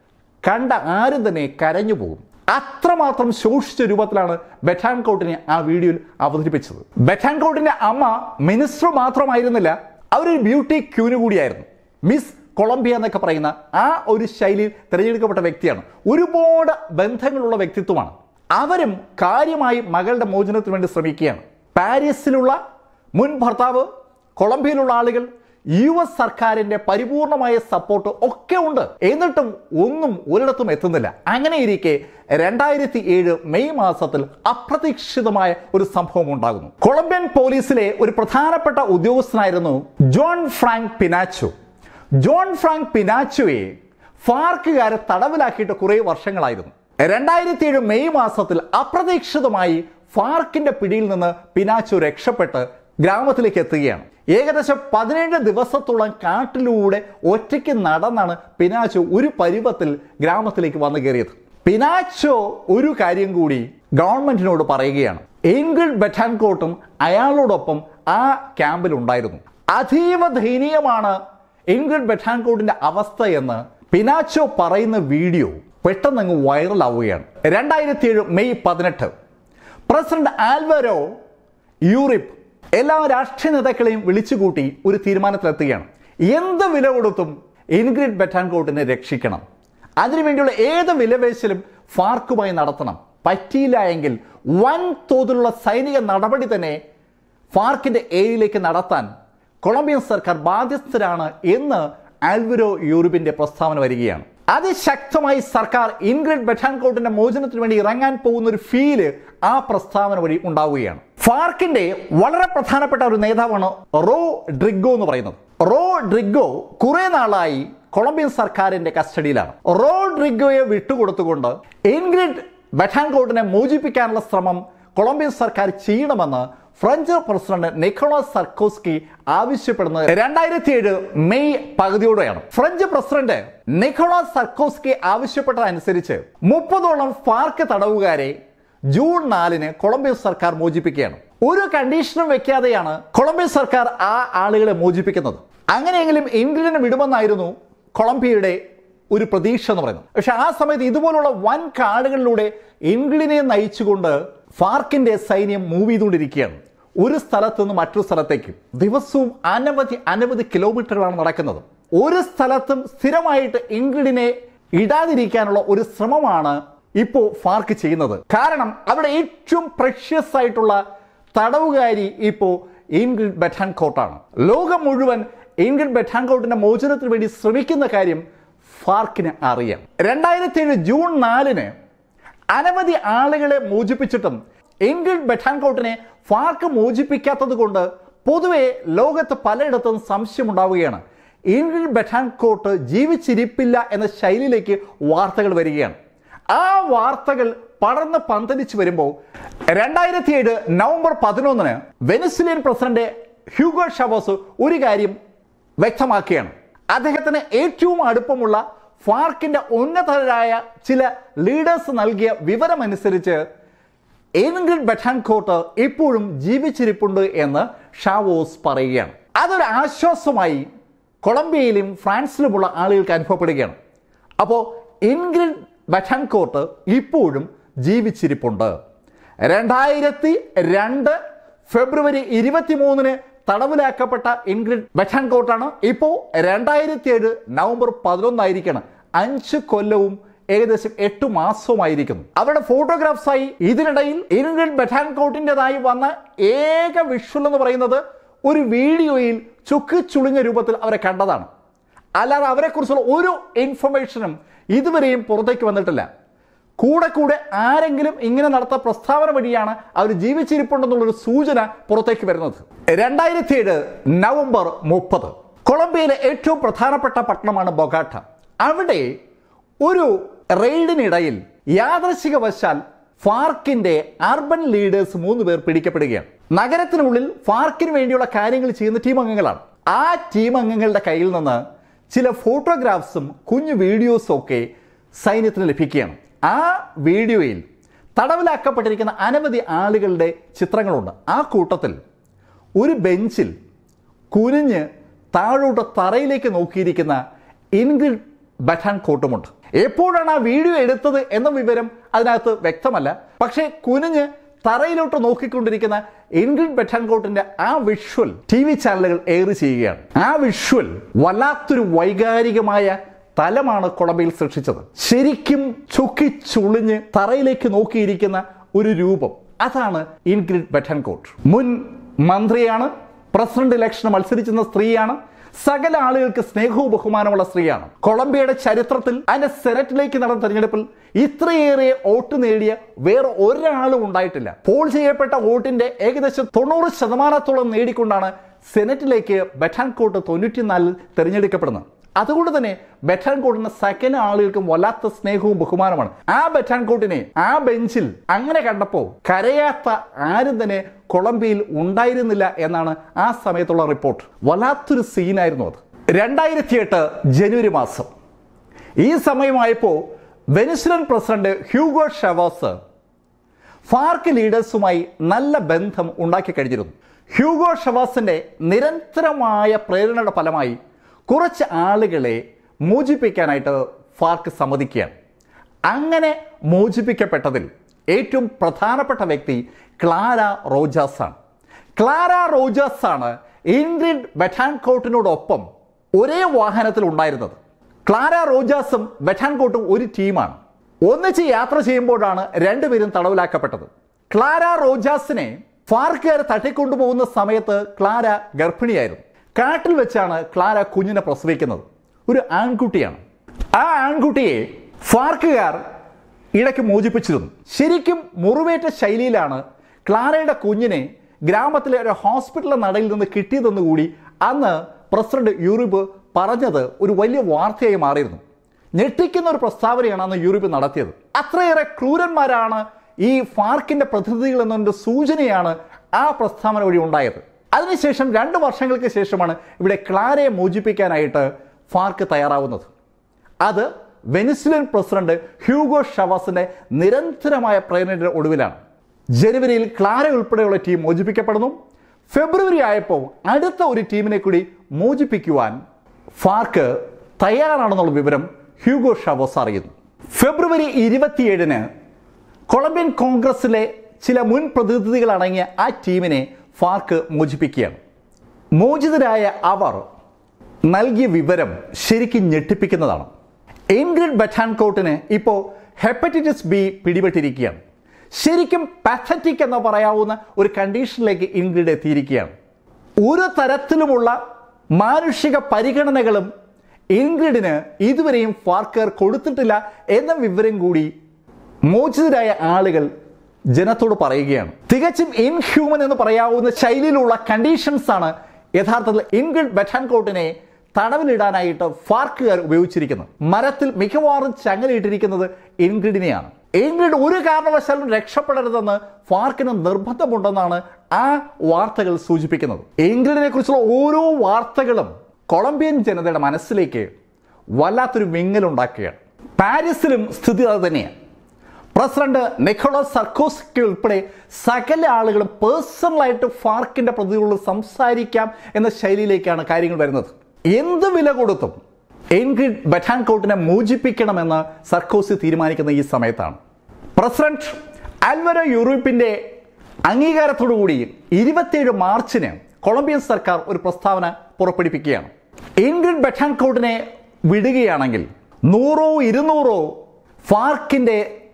[SPEAKER 1] കണ്ട ആരും തന്നെ കരഞ്ഞു പോകും അത്രമാത്രം ശോഷിച്ച രൂപത്തിലാണ് ബെറ്റാൻകോട്ടിനെ ആ വീഡിയോയിൽ അവതരിപ്പിച്ചത് ബെറ്റാൻകോട്ടിന്റെ അമ്മ മിനിസ്റ്റർ മാത്രമായിരുന്നില്ല അവരൊരു ബ്യൂട്ടി ക്യൂന് കൂടിയായിരുന്നു മിസ് കൊളംബിയ എന്നൊക്കെ പറയുന്ന ആ ഒരു ശൈലിയിൽ തിരഞ്ഞെടുക്കപ്പെട്ട വ്യക്തിയാണ് ഒരുപാട് ബന്ധങ്ങളുള്ള വ്യക്തിത്വമാണ് അവരും കാര്യമായി മകളുടെ മോചനത്തിന് വേണ്ടി ശ്രമിക്കുകയാണ് പാരീസിലുള്ള മുൻ ഭർത്താവ് കൊളംബിയയിലുള്ള ആളുകൾ യു എസ് സർക്കാരിന്റെ പരിപൂർണമായ സപ്പോർട്ട് ഒക്കെ ഉണ്ട് എന്നിട്ടും ഒന്നും ഒരിടത്തും എത്തുന്നില്ല അങ്ങനെ ഇരിക്കെ രണ്ടായിരത്തി ഏഴ് മെയ് മാസത്തിൽ അപ്രതീക്ഷിതമായ ഒരു സംഭവം ഉണ്ടാകുന്നു കൊളംബിയൻ പോലീസിലെ ഒരു പ്രധാനപ്പെട്ട ഉദ്യോഗസ്ഥനായിരുന്നു John Frank Pinacho John Frank പിനാച്ചോയെ ഫാർക്കുകാരെ തടവിലാക്കിയിട്ട് കുറേ വർഷങ്ങളായിരുന്നു രണ്ടായിരത്തി ഏഴ് മെയ് മാസത്തിൽ അപ്രതീക്ഷിതമായി ഫാർക്കിന്റെ പിടിയിൽ നിന്ന് പിനാച്ചോ രക്ഷപ്പെട്ട് ഗ്രാമത്തിലേക്ക് എത്തുകയാണ് ഏകദേശം പതിനേഴ് ദിവസത്തോളം കാട്ടിലൂടെ ഒറ്റയ്ക്ക് നടന്നാണ് പിനാച്ചോ ഒരു പരുവത്തിൽ ഗ്രാമത്തിലേക്ക് വന്നു കയറിയത് പിനാച്ചോ ഒരു കാര്യം കൂടി ഗവൺമെന്റിനോട് പറയുകയാണ് ഇൻഗ്രിഡ് ബെറ്റാൻകോട്ടും അയാളോടൊപ്പം ആ ക്യാമ്പിൽ ഉണ്ടായിരുന്നു അതീവ ദയനീയമാണ് ഇൻഗ്രിഡ് ബെറ്റാൻകോട്ടിന്റെ അവസ്ഥ എന്ന് പിനാച്ചോ പറയുന്ന വീഡിയോ പെട്ടെന്ന് അങ്ങ് വൈറലാവുകയാണ് രണ്ടായിരത്തി ഏഴ് മെയ് പതിനെട്ട് പ്രസിഡന്റ് ആൽവരോ യൂറിപ്പ് എല്ലാ രാഷ്ട്രീയ നേതാക്കളെയും വിളിച്ചുകൂട്ടി ഒരു തീരുമാനത്തിലെത്തുകയാണ് എന്ത് വില കൊടുത്തും ഇൻഗ്രിഡ് ബെറ്റാൻകോട്ടിനെ രക്ഷിക്കണം അതിനുവേണ്ടിയുള്ള ഏത് വിലപേശലും ഫാർക്കുമായി നടത്തണം പറ്റിയില്ല എങ്കിൽ വൻ തോതിലുള്ള സൈനിക നടപടി തന്നെ ഫാർക്കിന്റെ ഏരിയയിലേക്ക് നടത്താൻ കൊളംബിയൻ സർക്കാർ ബാധ്യസ്ഥരാണ് എന്ന് ആൽവിരോ യൂറോപ്പിന്റെ പ്രസ്താവന വരികയാണ് അതിശക്തമായി സർക്കാർ ഇൻഗ്രിഡ് ബെറ്റാൻകോട്ടിന്റെ മോചനത്തിന് വേണ്ടി ഇറങ്ങാൻ പോകുന്ന ഒരു ഫീല് ആ പ്രസ്താവന വഴി ഉണ്ടാവുകയാണ് ഫാർക്കിന്റെ വളരെ പ്രധാനപ്പെട്ട ഒരു നേതാവാണ് റോ ഡ്രിഗോ എന്ന് പറയുന്നത് റോ ഡ്രിഗോ കുറെ നാളായി കൊളംബിയൻ സർക്കാരിന്റെ കസ്റ്റഡിയിലാണ് റോ ഡ്രിഗോയെ വിട്ടുകൊടുത്തുകൊണ്ട് ഇൻഗ്രിഡ് ബെറ്റാൻകോട്ടിനെ മോചിപ്പിക്കാനുള്ള ശ്രമം കൊളംബിയൻ സർക്കാർ ചെയ്യണമെന്ന് ഫ്രഞ്ച് പ്രസിഡന്റ് നിക്കോളാസ് സർക്കോസ്കി ആവശ്യപ്പെടുന്നത് രണ്ടായിരത്തി ഏഴ് മെയ് പകുതിയോടെയാണ് ഫ്രഞ്ച് പ്രസിഡന്റ് നിക്കോളാസ് സർക്കോസ്കി ആവശ്യപ്പെട്ടതനുസരിച്ച് മുപ്പതോളം ഫാർക്ക് തടവുകാരെ ജൂൺ നാലിന് കൊളംബിയൻ സർക്കാർ മോചിപ്പിക്കുകയാണ് ഒരു കണ്ടീഷനും വെക്കാതെയാണ് കൊളംബിയൻ സർക്കാർ ആ ആളുകളെ മോചിപ്പിക്കുന്നത് അങ്ങനെയെങ്കിലും ഇംഗ്ലണ്ടിനെ വിടുമെന്നായിരുന്നു കൊളംബിയയുടെ ഒരു പ്രതീക്ഷ എന്ന് പറയുന്നത് പക്ഷെ ആ സമയത്ത് ഇതുപോലുള്ള വൻ കാടുകളിലൂടെ ഇംഗ്ലണ്ടിനെ നയിച്ചുകൊണ്ട് ഫാർക്കിന്റെ സൈന്യം മൂവ് ചെയ്തുകൊണ്ടിരിക്കുകയാണ് ഒരു സ്ഥലത്ത് നിന്ന് മറ്റൊരു സ്ഥലത്തേക്ക് ദിവസവും അനവധി അനവധി കിലോമീറ്ററുകളാണ് നടക്കുന്നത് ഒരു സ്ഥലത്തും സ്ഥിരമായിട്ട് ഇംഗ്ലണ്ടിനെ ഇടാതിരിക്കാനുള്ള ഒരു ശ്രമമാണ് ഇപ്പോൾ ഫാർക്ക് ചെയ്യുന്നത് കാരണം അവിടെ ഏറ്റവും പ്രഷ്യസ് ആയിട്ടുള്ള തടവുകാരി ഇപ്പോൾ ഇൻഗ്രിഡ് ബെറ്റാൻകോട്ടാണ് ലോകം മുഴുവൻ ഇൻഗ്രിഡ് ബെറ്റാൻകോട്ടിന്റെ മോചനത്തിന് വേണ്ടി ശ്രമിക്കുന്ന കാര്യം ഫാർക്കിന് അറിയാം രണ്ടായിരത്തി ഏഴ് ജൂൺ നാലിന് അനവധി ആളുകളെ മോചിപ്പിച്ചിട്ടും ഇൻഗ്രിഡ് ബെറ്റാൻകോട്ടിനെ ഫാർക്ക് മോചിപ്പിക്കാത്തത് കൊണ്ട് പൊതുവെ ലോകത്ത് പലയിടത്തും സംശയമുണ്ടാവുകയാണ് ഇൻഗ്രിഡ് ബെറ്റാൻകോട്ട് ജീവിച്ചിരിപ്പില്ല എന്ന ശൈലിയിലേക്ക് വാർത്തകൾ വരികയാണ് ആ വാർത്തകൾ പടർന്ന് പന്തലിച്ച് വരുമ്പോൾ രണ്ടായിരത്തി ഏഴ് നവംബർ പതിനൊന്നിന് വെനിസ്വലിയൻ പ്രസിഡന്റ് ഹ്യൂഗോ ഷവോസ് ഒരു കാര്യം വ്യക്തമാക്കുകയാണ് അദ്ദേഹത്തിന് ഏറ്റവും അടുപ്പമുള്ള ഫാർക്കിന്റെ ഉന്നതരായ ചില ലീഡേഴ്സ് നൽകിയ വിവരമനുസരിച്ച് ഇൻഗ്രിഡ് ബെറ്റാൻകോട്ട് ഇപ്പോഴും ജീവിച്ചിരിപ്പുണ്ട് എന്ന് ഷാവോസ് പറയുകയാണ് അതൊരു ആശ്വാസമായി കൊളംബിയയിലും ഫ്രാൻസിലുമുള്ള ആളുകൾക്ക് അനുഭവപ്പെടുകയാണ് അപ്പോൾ ഇൻഗ്രിഡ് ബെറ്റാൻകോട്ട് ഇപ്പോഴും ജീവിച്ചിരിപ്പുണ്ട് രണ്ടായിരത്തി രണ്ട് ഫെബ്രുവരി ഇരുപത്തി മൂന്നിന് തടവിലാക്കപ്പെട്ട ഇൻഗ്രിഡ് ബെറ്റാൻകോട്ടാണ് ഇപ്പോൾ രണ്ടായിരത്തി ഏഴ് നവംബർ പതിനൊന്നായിരിക്കണം അഞ്ച് കൊല്ലവും ഏകദേശം എട്ട് മാസവുമായിരിക്കുന്നു അവരുടെ ഫോട്ടോഗ്രാഫ്സായി ഇതിനിടയിൽ ഇൻഗ്രിഡ് ബെറ്റാൻകോട്ടിൻ്റെതായി വന്ന ഏക വിഷ്വൽ എന്ന് പറയുന്നത് ഒരു വീഡിയോയിൽ ചുക്ക് ചുളിഞ്ഞ രൂപത്തിൽ അവരെ കണ്ടതാണ് അല്ലാതെ അവരെക്കുറിച്ചുള്ള ഒരു ഇൻഫർമേഷനും ഇതുവരെയും പുറത്തേക്ക് വന്നിട്ടില്ല കൂടെ കൂടെ ആരെങ്കിലും ഇങ്ങനെ നടത്ത പ്രസ്താവന വഴിയാണ് അവർ ജീവിച്ചിരിപ്പുണ്ടെന്നുള്ളൊരു സൂചന പുറത്തേക്ക് വരുന്നത് രണ്ടായിരത്തി ഏഴ് നവംബർ മുപ്പത് കൊളംബിയയിലെ ഏറ്റവും പ്രധാനപ്പെട്ട പട്ടണമാണ് ബൊഗാട്ട അവിടെ ഒരു റെയ്ഡിനിടയിൽ യാദൃശികവശാൽ ഫാർക്കിന്റെ അർബൻ ലീഡേഴ്സ് മൂന്ന് പേർ പിടിക്കപ്പെടുകയാണ് നഗരത്തിനുള്ളിൽ ഫാർക്കിന് വേണ്ടിയുള്ള കാര്യങ്ങൾ ചെയ്യുന്ന ടീം അംഗങ്ങളാണ് ആ ടീം അംഗങ്ങളുടെ കയ്യിൽ നിന്ന് ചില ഫോട്ടോഗ്രാഫ്സും കുഞ്ഞു വീഡിയോസും ഒക്കെ സൈന്യത്തിന് ലഭിക്കുകയാണ് ആ വീഡിയോയിൽ തടവിലാക്കപ്പെട്ടിരിക്കുന്ന അനവധി ആളുകളുടെ ചിത്രങ്ങളുണ്ട് ആ കൂട്ടത്തിൽ ഒരു ബെഞ്ചിൽ കുനിഞ്ഞ് താഴോട്ട് തറയിലേക്ക് നോക്കിയിരിക്കുന്ന ഇൻഗ്രിഡ് ബറ്റാൻ കോട്ടുമുണ്ട് എപ്പോഴാണ് ആ വീഡിയോ എടുത്തത് എന്ന വിവരം അതിനകത്ത് വ്യക്തമല്ല പക്ഷേ കുനിഞ്ഞ് തറയിലോട്ട് നോക്കിക്കൊണ്ടിരിക്കുന്ന ഇൻഗ്രിഡ് ബെറ്റാൻകോട്ടിന്റെ ആ വിഷ്വൽ ടി വി ചാനലുകൾ എയർ ചെയ്യുകയാണ് ആ വിഷ്വൽ വല്ലാത്തൊരു വൈകാരികമായ തലമാണ് കൊളംബിയയിൽ സൃഷ്ടിച്ചത് ശരിക്കും ചുക്കി ചുളിഞ്ഞ് തറയിലേക്ക് നോക്കിയിരിക്കുന്ന ഒരു രൂപം അതാണ് ഇൻഗ്രിഡ് ബെറ്റാൻകോട്ട് മുൻ മന്ത്രിയാണ് പ്രസിഡന്റ് ഇലക്ഷന് മത്സരിച്ചിരുന്ന സ്ത്രീയാണ് സകല ആളുകൾക്ക് സ്നേഹവും ബഹുമാനമുള്ള സ്ത്രീയാണ് കൊളംബിയയുടെ ചരിത്രത്തിൽ അതിന്റെ സെനറ്റിലേക്ക് നടന്ന തെരഞ്ഞെടുപ്പിൽ ഇത്രയേറെ വോട്ട് നേടിയ വേറെ ഒരാളും ഉണ്ടായിട്ടില്ല പോൾ ചെയ്യപ്പെട്ട വോട്ടിന്റെ ഏകദേശം തൊണ്ണൂറ് ശതമാനത്തോളം നേടിക്കൊണ്ടാണ് സെനറ്റിലേക്ക് ബെറ്റാൻകോട്ട് തൊണ്ണൂറ്റിനാലിൽ തെരഞ്ഞെടുക്കപ്പെടുന്നത് അതുകൊണ്ട് തന്നെ ബെറ്റാൻകോട്ടിന് സകല ആളുകൾക്കും വല്ലാത്ത സ്നേഹവും ബഹുമാനമാണ് ആ ബെറ്റാൻകോട്ടിനെ ആ ബെഞ്ചിൽ അങ്ങനെ കണ്ടപ്പോൾ കരയാത്ത ആരും തന്നെ കൊളംബിയയിൽ ഉണ്ടായിരുന്നില്ല എന്നാണ് ആ സമയത്തുള്ള റിപ്പോർട്ട് വല്ലാത്തൊരു സീനായിരുന്നു അത് രണ്ടായിരത്തി എട്ട് ജനുവരി മാസം ഈ സമയമായപ്പോൾ Venezuelan president Hugo Chavez FARC ലീഡേഴ്സുമായി നല്ല ബന്ധം ഉണ്ടാക്കി കഴിഞ്ഞിരുന്നു ഹ്യൂഗോ ഷവാസിന്റെ നിരന്തരമായ പ്രേരണയുടെ ഫലമായി കുറച്ച് ആളുകളെ മോചിപ്പിക്കാനായിട്ട് ഫാർക്ക് സമ്മതിക്കുകയാണ് അങ്ങനെ മോചിപ്പിക്കപ്പെട്ടതിൽ ഏറ്റവും പ്രധാനപ്പെട്ട വ്യക്തി ക്ലാര റോജാസ് ആണ് ക്ലാര റോജാസ് ആണ് ഇൻഗ്രിഡ് ബെറ്റാൻകോട്ടിനോടൊപ്പം ഒരേ വാഹനത്തിൽ ഉണ്ടായിരുന്നത് ക്ലാര റോജാസും ബെറ്റാൻകോട്ടും ഒരു ടീമാണ് ഒന്നിച്ച് യാത്ര ചെയ്യുമ്പോഴാണ് രണ്ടുപേരും തടവിലാക്കപ്പെട്ടത് ക്ലാര റോജാസിനെ ഫാർക്കുകാർ തട്ടിക്കൊണ്ടുപോകുന്ന സമയത്ത് ക്ലാര ഗർഭിണിയായിരുന്നു കാട്ടിൽ വെച്ചാണ് ക്ലാര കുഞ്ഞിനെ പ്രസവിക്കുന്നത് ഒരു ആൺകുട്ടിയാണ് ആ ആൺകുട്ടിയെ ഫാർക്കുകാർ ഇടയ്ക്ക് മോചിപ്പിച്ചിരുന്നു ശരിക്കും മുറിവേറ്റ ശൈലിയിലാണ് ക്ലാരയുടെ കുഞ്ഞിനെ ഗ്രാമത്തിലെ ഒരു ഹോസ്പിറ്റലിലെ നടയിൽ നിന്ന് കിട്ടിയതെന്ന് കൂടി അന്ന് പ്രസിഡന്റ് യൂറോപ്പ് പറഞ്ഞത് ഒരു വലിയ വാർത്തയായി മാറിയിരുന്നു ഞെട്ടിക്കുന്ന ഒരു പ്രസ്താവനയാണ് അന്ന് യൂറോപ്പ് നടത്തിയത് അത്രയേറെ ക്രൂരന്മാരാണ് ഈ ഫാർക്കിന്റെ പ്രതിനിധികൾ എന്നതിന്റെ സൂചനയാണ് ആ പ്രസ്താവന വഴി ഉണ്ടായത് അതിനുശേഷം രണ്ട് വർഷങ്ങൾക്ക് ശേഷമാണ് ഇവിടെ ക്ലാരയെ മോചിപ്പിക്കാനായിട്ട് ഫാർക്ക് തയ്യാറാവുന്നത് അത് വെനിസ്വലൻ പ്രസിഡന്റ് ഹ്യൂഗോ ഷവാസിന്റെ നിരന്തരമായ പ്രേരണയുടെ ഒടുവിലാണ് ജനുവരിയിൽ ക്ലാര ഉൾപ്പെടെയുള്ള ടീം മോചിപ്പിക്കപ്പെടുന്നു ഫെബ്രുവരി ആയപ്പോൾ അടുത്ത ഒരു ടീമിനെ കൂടി മോചിപ്പിക്കുവാൻ ഫാർക്ക് തയ്യാറാണെന്നുള്ള വിവരം ഹ്യൂഗോ ഷവോസ് അറിയുന്നു ഫെബ്രുവരി ഇരുപത്തിയേഴിന് കൊളംബിയൻ കോൺഗ്രസിലെ ചില മുൻ പ്രതിനിധികൾ അടങ്ങിയ ആ ടീമിനെ ഫാർക്ക് മോചിപ്പിക്കുകയാണ് മോചിതരായ അവർ നൽകിയ വിവരം ശരിക്കും ഞെട്ടിപ്പിക്കുന്നതാണ് ഇൻഗ്രിഡ് ബെറ്റാൻകോട്ടിന് ഇപ്പോൾ ഹെപ്പറ്റൈറ്റിസ് ബി പിടിപെട്ടിരിക്കുകയാണ് ശരിക്കും പാഥറ്റിക് എന്ന് പറയാവുന്ന ഒരു കണ്ടീഷനിലേക്ക് ഇൻഗ്രിഡ് എത്തിയിരിക്കുകയാണ് ഒരു തരത്തിലുമുള്ള മാനുഷിക പരിഗണനകളും ഇൻഗ്രിഡിന് ഇതുവരെയും ഫാർക്കർ കൊടുത്തിട്ടില്ല എന്ന വിവരം കൂടി മോചിതരായ ആളുകൾ ജനത്തോട് പറയുകയാണ് തികച്ചും ഇൻഹ്യൂമൻ എന്ന് പറയാവുന്ന ശൈലിയിലുള്ള കണ്ടീഷൻസ് ആണ് യഥാർത്ഥത്തിൽ ഇൻഗ്രിഡ് ബെറ്റാൻകോട്ടിനെ തടവിലിടാനായിട്ട് ഫാർക്കുകാർ ഉപയോഗിച്ചിരിക്കുന്നത് മരത്തിൽ മിക്കവാറും ചങ്ങലയിട്ടിരിക്കുന്നത് ഇൻഗ്രിഡിനെയാണ് ഇൻഗ്രിഡ് ഒരു കാരണവശാലും രക്ഷപ്പെടരുതെന്ന് ഫാർക്കിന് നിർബന്ധമുണ്ടെന്നാണ് ആ വാർത്തകൾ സൂചിപ്പിക്കുന്നത് ഇൻഗ്രിഡിനെ കുറിച്ചുള്ള ഓരോ വാർത്തകളും കൊളംബിയൻ ജനതയുടെ മനസ്സിലേക്ക് വല്ലാത്തൊരു വിങ്ങലുണ്ടാക്കുകയാണ് പാരീസിലും സ്ഥിതി അത് തന്നെയാണ് പ്രസിഡന്റ് നിക്കോളാസ് സർക്കോസ്കി ഉൾപ്പെടെ സകല ആളുകളും പേഴ്സണലായിട്ട് ഫാർക്കിന്റെ പ്രതികളോട് സംസാരിക്കാം എന്ന ശൈലിയിലേക്കാണ് കാര്യങ്ങൾ വരുന്നത് എന്ത് വില കൊടുത്തും എൻഗ്രിഡ് ബെറ്റാൻകോട്ടിനെ മോചിപ്പിക്കണമെന്ന് സർക്കോസി തീരുമാനിക്കുന്ന ഈ സമയത്താണ് പ്രസിഡന്റ് ആൽവരോ യൂറോപ്പിന്റെ അംഗീകാരത്തോടുകൂടി ഇരുപത്തിയേഴ് മാർച്ചിന് കൊളംബിയൻ സർക്കാർ ഒരു പ്രസ്താവന പുറപ്പെടുവിക്കുകയാണ് ഇൻഗ്രിഡ് ബെറ്റാൻകോട്ടിനെ വിടുകയാണെങ്കിൽ നൂറോ ഇരുന്നൂറോ ഫാർക്കിന്റെ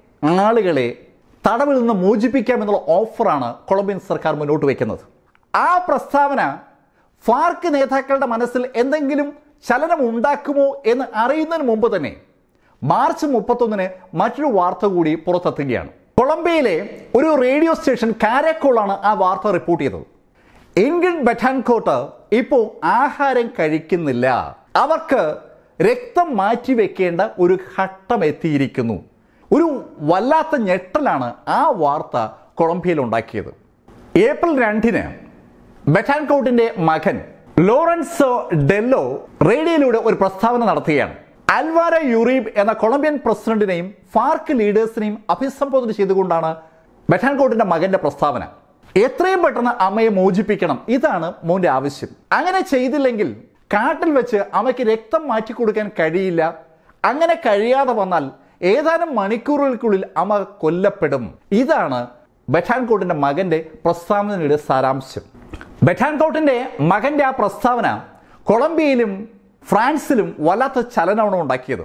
[SPEAKER 1] ആളുകളെ തടവിൽ നിന്ന് മോചിപ്പിക്കാമെന്നുള്ള ഓഫറാണ് കൊളംബിയൻ സർക്കാർ മുന്നോട്ട് വയ്ക്കുന്നത് ആ പ്രസ്താവന ഫാർക്ക് നേതാക്കളുടെ മനസ്സിൽ എന്തെങ്കിലും ചലനം ഉണ്ടാക്കുമോ എന്ന് അറിയുന്നതിന് മുമ്പ് തന്നെ മാർച്ച് മുപ്പത്തൊന്നിന് മറ്റൊരു വാർത്ത കൂടി പുറത്തെത്തുകയാണ് കൊളംബിയയിലെ ഒരു റേഡിയോ സ്റ്റേഷൻ കാരക്കോളാണ് ആ വാർത്ത റിപ്പോർട്ട് ചെയ്തത് ഇൻഗ്രിഡ് ബെറ്റാൻകോട്ട് ഇപ്പോൾ ആഹാരം കഴിക്കുന്നില്ല അവർക്ക് രക്തം മാറ്റിവെക്കേണ്ട ഒരു ഘട്ടം എത്തിയിരിക്കുന്നു ഒരു വല്ലാത്ത ഞെട്ടലാണ് ആ വാർത്ത കൊളംബിയയിൽ ഉണ്ടാക്കിയത് ഏപ്രിൽ രണ്ടിന് ബെറ്റാൻകോട്ടിന്റെ മകൻ ലോറൻസോ ഡെല്ലോ റേഡിയോയിലൂടെ ഒരു പ്രസ്താവന നടത്തുകയാണ് അൽവാര യൂറീബ് എന്ന കൊളംബിയൻ പ്രസിഡന്റിനെയും ഫാർക്ക് ലീഡേഴ്സിനെയും അഭിസംബോധന ചെയ്തുകൊണ്ടാണ് ബെറ്റാൻകോട്ടിന്റെ മകന്റെ പ്രസ്താവന എത്രയും പെട്ടെന്ന് അമ്മയെ മോചിപ്പിക്കണം ഇതാണ് മോന്റെ ആവശ്യം അങ്ങനെ ചെയ്തില്ലെങ്കിൽ കാട്ടിൽ വെച്ച് അമ്മയ്ക്ക് രക്തം മാറ്റിക്കൊടുക്കാൻ കഴിയില്ല അങ്ങനെ കഴിയാതെ വന്നാൽ ഏതാനും മണിക്കൂറുകൾക്കുള്ളിൽ അമ്മ കൊല്ലപ്പെടും ഇതാണ് ബെറ്റാൻകോട്ടിന്റെ മകന്റെ പ്രസ്താവനയുടെ സാരാംശം ബെറ്റാൻകോട്ടിന്റെ മകന്റെ ആ പ്രസ്താവന കൊളംബിയയിലും ഫ്രാൻസിലും വല്ലാത്ത ചലനമാണ് ഉണ്ടാക്കിയത്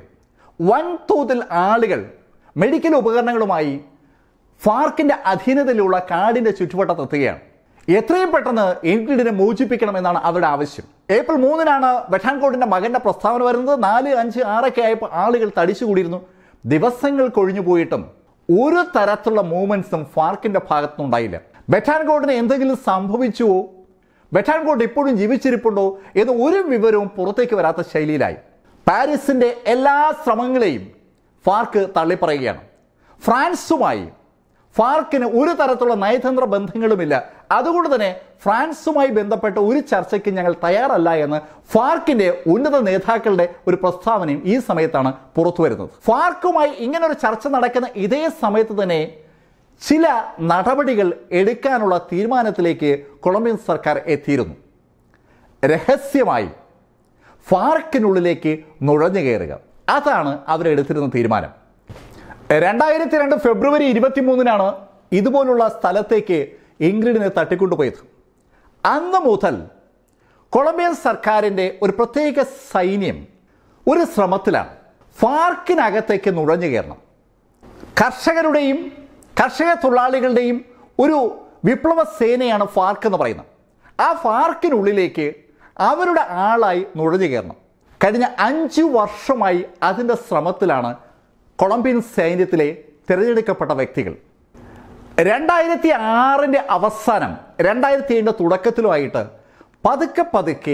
[SPEAKER 1] വൻതോതിൽ ആളുകൾ മെഡിക്കൽ ഉപകരണങ്ങളുമായി ഫാർക്കിന്റെ അധീനതയിലുള്ള കാടിന്റെ ചുറ്റുവട്ടത്തെത്തുകയാണ് എത്രയും പെട്ടെന്ന് ഇൻഗ്രിഡിനെ മോചിപ്പിക്കണമെന്നാണ് അവരുടെ ആവശ്യം ഏപ്രിൽ മൂന്നിനാണ് ബെറ്റാൻകോട്ടിന്റെ മകന്റെ പ്രസ്താവന വരുന്നത് നാല് അഞ്ച് ആറൊക്കെ ആയപ്പോൾ ആളുകൾ തടിച്ചുകൂടിയിരുന്നു ദിവസങ്ങൾ കൊഴിഞ്ഞു പോയിട്ടും ഒരു തരത്തിലുള്ള മൂവ്മെന്റ്സും ഫാർക്കിന്റെ ഭാഗത്തുനിന്നുണ്ടായില്ല ബെറ്റാൻകോട്ടിന് എന്തെങ്കിലും സംഭവിച്ചുവോ ബെറ്റാൻകോട്ട് ഇപ്പോഴും ജീവിച്ചിരിപ്പുണ്ടോ എന്ന് ഒരു വിവരവും പുറത്തേക്ക് വരാത്ത ശൈലിയിലായി പാരീസിന്റെ എല്ലാ ശ്രമങ്ങളെയും ഫാർക്ക് തള്ളിപ്പറയുകയാണ് ഫ്രാൻസുമായി ഫാർക്കിന് ഒരു തരത്തിലുള്ള നയതന്ത്ര ബന്ധങ്ങളുമില്ല അതുകൊണ്ട് തന്നെ ഫ്രാൻസുമായി ബന്ധപ്പെട്ട ഒരു ചർച്ചയ്ക്ക് ഞങ്ങൾ തയ്യാറല്ല എന്ന് ഫാർക്കിന്റെ ഉന്നത നേതാക്കളുടെ ഒരു പ്രസ്താവനയും ഈ സമയത്താണ് പുറത്തു വരുന്നത് ഫാർക്കുമായി ഇങ്ങനെ ഒരു ചർച്ച നടക്കുന്ന ഇതേ സമയത്ത് തന്നെ ചില നടപടികൾ എടുക്കാനുള്ള തീരുമാനത്തിലേക്ക് കൊളംബിയൻ സർക്കാർ എത്തിയിരുന്നു രഹസ്യമായി ഫാർക്കിനുള്ളിലേക്ക് നുഴഞ്ഞു കയറുക അതാണ് അവരെടുത്തിരുന്ന തീരുമാനം രണ്ടായിരത്തി രണ്ട് ഫെബ്രുവരി ഇരുപത്തി മൂന്നിനാണ് ഇതുപോലുള്ള സ്ഥലത്തേക്ക് ഇംഗ്ലണ്ടിനെ തട്ടിക്കൊണ്ടുപോയത് അന്ന് മുതൽ കൊളംബിയൻ സർക്കാരിൻ്റെ ഒരു പ്രത്യേക സൈന്യം ഒരു ശ്രമത്തിലാണ് ഫാർക്കിനകത്തേക്ക് നുഴഞ്ഞു കയറണം കർഷകരുടെയും കർഷക തൊഴിലാളികളുടെയും ഒരു വിപ്ലവ സേനയാണ് ഫാർക്ക് എന്ന് പറയുന്നത് ആ ഫാർക്കിനുള്ളിലേക്ക് അവരുടെ ആളായി നുഴഞ്ഞു കയറണം കഴിഞ്ഞ അഞ്ചു വർഷമായി അതിൻ്റെ ശ്രമത്തിലാണ് കൊളംബിയൻ സൈന്യത്തിലെ തിരഞ്ഞെടുക്കപ്പെട്ട വ്യക്തികൾ രണ്ടായിരത്തി ആറിൻ്റെ അവസാനം രണ്ടായിരത്തി ഏഴിൻ്റെ തുടക്കത്തിലുമായിട്ട് പതുക്കെ പതുക്കെ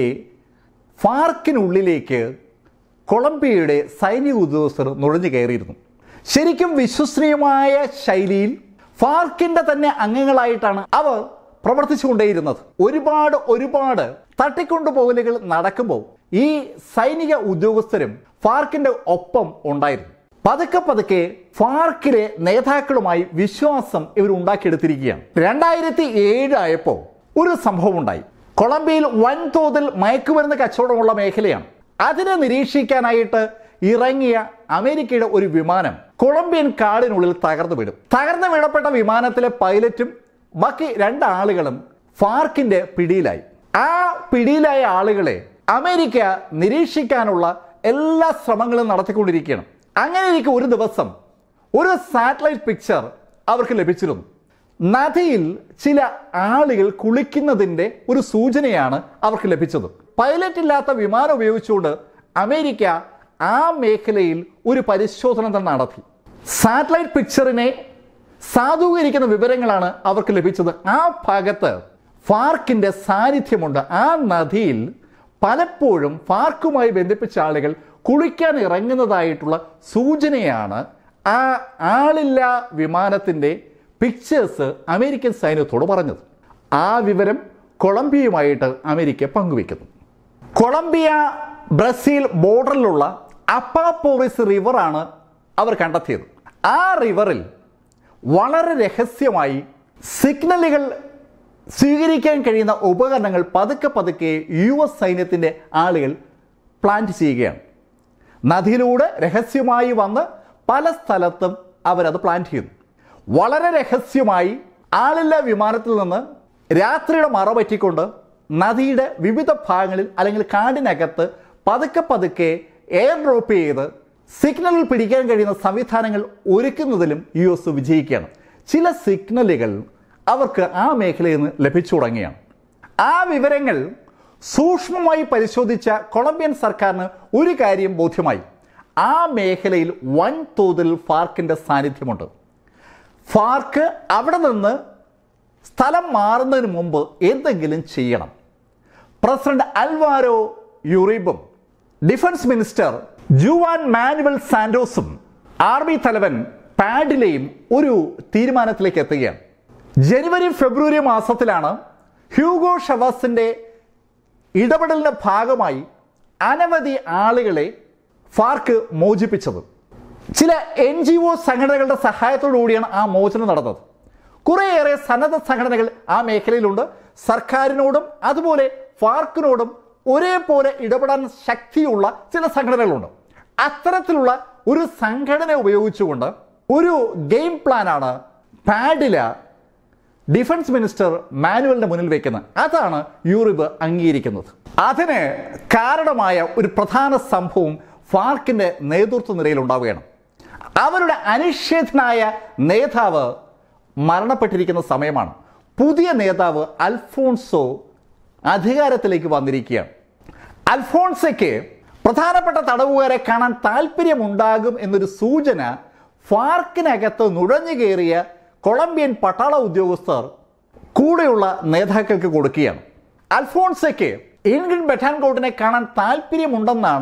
[SPEAKER 1] ഫാർക്കിനുള്ളിലേക്ക് കൊളംബിയയുടെ സൈനിക ഉദ്യോഗസ്ഥർ നുഴഞ്ഞു കയറിയിരുന്നു ശരിക്കും വിശ്വസനീയമായ ശൈലിയിൽ ഫാർക്കിന്റെ തന്നെ അംഗങ്ങളായിട്ടാണ് അവർ പ്രവർത്തിച്ചുകൊണ്ടേയിരുന്നത് ഒരുപാട് ഒരുപാട് തട്ടിക്കൊണ്ടുപോകലുകൾ നടക്കുമ്പോൾ ഈ സൈനിക ഉദ്യോഗസ്ഥരും ഫാർക്കിന്റെ ഒപ്പം ഉണ്ടായിരുന്നു പതുക്കെ പതുക്കെ ഫാർക്കിലെ നേതാക്കളുമായി വിശ്വാസം ഇവർ ഉണ്ടാക്കിയെടുത്തിരിക്കുകയാണ് രണ്ടായിരത്തി ഏഴ് ആയപ്പോൾ ഒരു സംഭവം ഉണ്ടായി കൊളംബിയയിൽ വൻതോതിൽ മയക്കുമരുന്ന് കച്ചവടമുള്ള മേഖലയാണ് അതിനെ നിരീക്ഷിക്കാനായിട്ട് ഇറങ്ങിയ അമേരിക്കയുടെ ഒരു വിമാനം കൊളംബിയൻ കാടിനുള്ളിൽ തകർന്നു വിടും തകർന്നു വീഴപ്പെട്ട വിമാനത്തിലെ പൈലറ്റും ബാക്കി രണ്ട് ആളുകളും ഫാർക്കിന്റെ പിടിയിലായി ആ പിടിയിലായ ആളുകളെ അമേരിക്ക നിരീക്ഷിക്കാനുള്ള എല്ലാ ശ്രമങ്ങളും നടത്തിക്കൊണ്ടിരിക്കുകയാണ് അങ്ങനെ ഇരിക്കെ ഒരു ദിവസം ഒരു സാറ്റലൈറ്റ് പിക്ചർ അവർക്ക് ലഭിച്ചിരുന്നു നദിയിൽ ചില ആളുകൾ കുളിക്കുന്നതിൻ്റെ ഒരു സൂചനയാണ് അവർക്ക് ലഭിച്ചത് പൈലറ്റ് ഇല്ലാത്ത വിമാനം ഉപയോഗിച്ചുകൊണ്ട് അമേരിക്ക ആ മേഖലയിൽ ഒരു പരിശോധന തന്നെ നടത്തി സാറ്റലൈറ്റ് പിക്ചറിനെ സാധൂകരിക്കുന്ന വിവരങ്ങളാണ് അവർക്ക് ലഭിച്ചത് ആ ഭാഗത്ത് ഫാർക്കിന്റെ സാന്നിധ്യമുണ്ട് ആ നദിയിൽ പലപ്പോഴും ഫാർക്കുമായി ബന്ധിപ്പിച്ച ആളുകൾ കുളിക്കാൻ ഇറങ്ങുന്നതായിട്ടുള്ള സൂചനയാണ് ആ ആളില്ല വിമാനത്തിൻ്റെ പിക്ചേഴ്സ് അമേരിക്കൻ സൈന്യത്തോട് പറഞ്ഞത് ആ വിവരം കൊളംബിയയുമായിട്ട് അമേരിക്ക പങ്കുവെക്കുന്നു കൊളംബിയ ബ്രസീൽ ബോർഡറിലുള്ള അപ്പാപ്പോറിസ് റിവറാണ് അവർ കണ്ടെത്തിയത് ആ റിവറിൽ വളരെ രഹസ്യമായി സിഗ്നലുകൾ സ്വീകരിക്കാൻ കഴിയുന്ന ഉപകരണങ്ങൾ പതുക്കെ പതുക്കെ യു എസ് സൈന്യത്തിൻ്റെ ആളുകൾ പ്ലാന്റ് ചെയ്യുകയാണ് നദിയിലൂടെ രഹസ്യമായി വന്ന് പല സ്ഥലത്തും അവരത് പ്ലാൻ ചെയ്യുന്നു വളരെ രഹസ്യമായി ആളില്ല വിമാനത്തിൽ നിന്ന് രാത്രിയുടെ മറ പറ്റിക്കൊണ്ട് നദിയുടെ വിവിധ ഭാഗങ്ങളിൽ അല്ലെങ്കിൽ കാടിനകത്ത് പതുക്കെ പതുക്കെ എയർ ഡ്രോപ്പ് ചെയ്ത് സിഗ്നലിൽ പിടിക്കാൻ കഴിയുന്ന സംവിധാനങ്ങൾ ഒരുക്കുന്നതിലും യു എസ് വിജയിക്കുകയാണ് ചില സിഗ്നലുകൾ അവർക്ക് ആ മേഖലയിൽ നിന്ന് ലഭിച്ചു തുടങ്ങിയാണ് ആ വിവരങ്ങൾ സൂക്ഷ്മമായി പരിശോധിച്ച കൊളംബിയൻ സർക്കാരിന് ഒരു കാര്യം ബോധ്യമായി ആ മേഖലയിൽ വൻതോതിൽ ഫാർക്കിന്റെ സാന്നിധ്യമുണ്ട് ഫാർക്ക് അവിടെ നിന്ന് സ്ഥലം മാറുന്നതിന് മുമ്പ് എന്തെങ്കിലും ചെയ്യണം പ്രസിഡന്റ് അൽവാരോ യുറീബും ഡിഫൻസ് മിനിസ്റ്റർ ജുവാൻ മാനുവൽ സാന്റോസും ആർമി തലവൻ പാഡിലെയും ഒരു തീരുമാനത്തിലേക്ക് എത്തുകയാണ് ജനുവരി ഫെബ്രുവരി മാസത്തിലാണ് ഹ്യൂഗോ ഷവാസിന്റെ ഇടപെടലിന്റെ ഭാഗമായി അനവധി ആളുകളെ ഫാർക്ക് മോചിപ്പിച്ചത് ചില എൻ ജി ഒ സംഘടനകളുടെ സഹായത്തോടു കൂടിയാണ് ആ മോചനം നടന്നത് കുറേയേറെ സന്നദ്ധ സംഘടനകൾ ആ മേഖലയിലുണ്ട് സർക്കാരിനോടും അതുപോലെ ഫാർക്കിനോടും ഒരേപോലെ ഇടപെടാൻ ശക്തിയുള്ള ചില സംഘടനകളുണ്ട് അത്തരത്തിലുള്ള ഒരു സംഘടന ഉപയോഗിച്ചുകൊണ്ട് ഒരു ഗെയിം പ്ലാനാണ് പാഡില ഡിഫൻസ് മിനിസ്റ്റർ മാനുവലിന്റെ മുന്നിൽ വെക്കുന്നത് അതാണ് യൂറിബ് അംഗീകരിക്കുന്നത് അതിന് കാരണമായ ഒരു പ്രധാന സംഭവം ഫാർക്കിന്റെ നേതൃത്വ നിരയിൽ ഉണ്ടാവുകയാണ് അവരുടെ അനിഷേധനായ നേതാവ് മരണപ്പെട്ടിരിക്കുന്ന സമയമാണ് പുതിയ നേതാവ് അൽഫോൺസോ അധികാരത്തിലേക്ക് വന്നിരിക്കുകയാണ് അൽഫോൺസയ്ക്ക് പ്രധാനപ്പെട്ട തടവുകാരെ കാണാൻ താല്പര്യമുണ്ടാകും എന്നൊരു സൂചന ഫാർക്കിനകത്ത് നുഴഞ്ഞു കയറിയ കൊളംബിയൻ പട്ടാള ഉദ്യോഗസ്ഥർ കൂടെയുള്ള നേതാക്കൾക്ക് കൊടുക്കുകയാണ് അൽഫോൺസയ്ക്ക് ഇൻഗ്രിഡ് ബെറ്റാൻകോട്ടിനെ കാണാൻ താല്പര്യമുണ്ടെന്നാണ്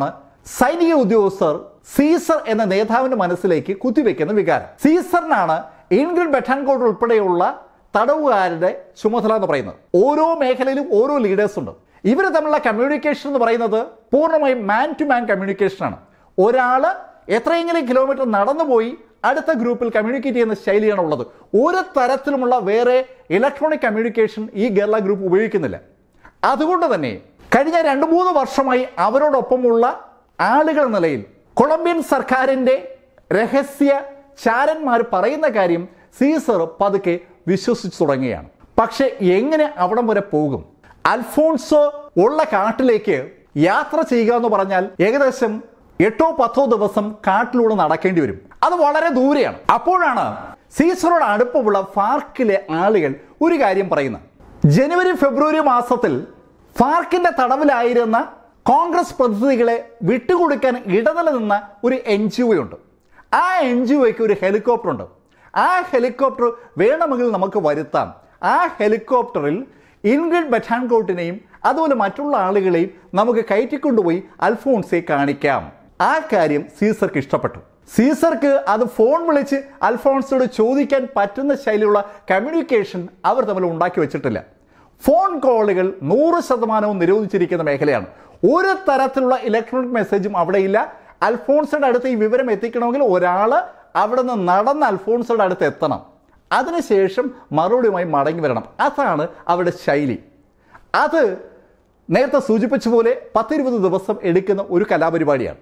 [SPEAKER 1] സൈനിക ഉദ്യോഗസ്ഥർ സീസർ എന്ന നേതാവിന്റെ മനസ്സിലേക്ക് കുത്തിവെക്കുന്ന വികാരം സീസറിനാണ് ഇൻഗ്രിഡ് ബെറ്റാൻകോട്ട് ഉൾപ്പെടെയുള്ള തടവുകാരുടെ ചുമതല എന്ന് പറയുന്നത് ഓരോ മേഖലയിലും ഓരോ ലീഡേഴ്സ് ഉണ്ട് ഇവർ തമ്മിലുള്ള കമ്മ്യൂണിക്കേഷൻ എന്ന് പറയുന്നത് പൂർണ്ണമായും മാൻ ടു മാൻ കമ്മ്യൂണിക്കേഷൻ ആണ് ഒരാൾ എത്രയെങ്കിലും കിലോമീറ്റർ നടന്നുപോയി അടുത്ത ഗ്രൂപ്പിൽ കമ്മ്യൂണിക്കേറ്റ് ചെയ്യുന്ന ശൈലിയാണ് ഉള്ളത് ഒരു തരത്തിലുമുള്ള വേറെ ഇലക്ട്രോണിക് കമ്മ്യൂണിക്കേഷൻ ഈ ഗെർല ഗ്രൂപ്പ് ഉപയോഗിക്കുന്നില്ല അതുകൊണ്ട് തന്നെ കഴിഞ്ഞ രണ്ട് മൂന്ന് വർഷമായി അവരോടൊപ്പമുള്ള ആളുകൾ എന്ന നിലയിൽ കൊളംബിയൻ സർക്കാരിന്റെ രഹസ്യ ചാരന്മാർ പറയുന്ന കാര്യം സീസർ പതുക്കെ വിശ്വസിച്ചു തുടങ്ങുകയാണ് പക്ഷെ എങ്ങനെ അവിടം വരെ പോകും അൽഫോൺസോ ഉള്ള കാട്ടിലേക്ക് യാത്ര ചെയ്യുക എന്ന് പറഞ്ഞാൽ ഏകദേശം എട്ടോ പത്തോ ദിവസം കാട്ടിലൂടെ നടക്കേണ്ടി വരും അത് വളരെ ദൂരെയാണ് അപ്പോഴാണ് സീസറോട് അടുപ്പമുള്ള ഫാർക്കിലെ ആളുകൾ ഒരു കാര്യം പറയുന്നത് ജനുവരി ഫെബ്രുവരി മാസത്തിൽ ഫാർക്കിന്റെ തടവിലായിരുന്ന കോൺഗ്രസ് പ്രതിനിധികളെ വിട്ടുകൊടുക്കാൻ ഇടനില നിന്ന ഒരു എൻ ജി ഒ ഉണ്ട് ആ എൻ ജി ഒക്ക് ഒരു ഹെലികോപ്റ്റർ ഉണ്ട് ആ ഹെലികോപ്റ്റർ വേണമെങ്കിൽ നമുക്ക് വരുത്താം ആ ഹെലികോപ്റ്ററിൽ ഇൻഗ്രിഡ് ബറ്റാൻകോട്ടിനെയും അതുപോലെ മറ്റുള്ള ആളുകളെയും നമുക്ക് കയറ്റിക്കൊണ്ടുപോയി അൽഫോൺസെ കാണിക്കാം ആ കാര്യം സീസർക്ക് ഇഷ്ടപ്പെട്ടു സീസർക്ക് അത് ഫോൺ വിളിച്ച് അൽഫോൺസോട് ചോദിക്കാൻ പറ്റുന്ന ശൈലിയുള്ള കമ്മ്യൂണിക്കേഷൻ അവർ തമ്മിൽ ഉണ്ടാക്കി വെച്ചിട്ടില്ല ഫോൺ കോളുകൾ നൂറ് ശതമാനവും നിരോധിച്ചിരിക്കുന്ന മേഖലയാണ് ഒരു തരത്തിലുള്ള ഇലക്ട്രോണിക് മെസ്സേജും അവിടെയില്ല അൽഫോൺസയുടെ അടുത്ത് ഈ വിവരം എത്തിക്കണമെങ്കിൽ ഒരാൾ അവിടെ നിന്ന് നടന്ന് അൽഫോൺസയുടെ അടുത്ത് എത്തണം അതിനുശേഷം മറുപടിയുമായി മടങ്ങി വരണം അതാണ് അവരുടെ ശൈലി അത് നേരത്തെ സൂചിപ്പിച്ച പോലെ പത്തിരുപത് ദിവസം എടുക്കുന്ന ഒരു കലാപരിപാടിയാണ്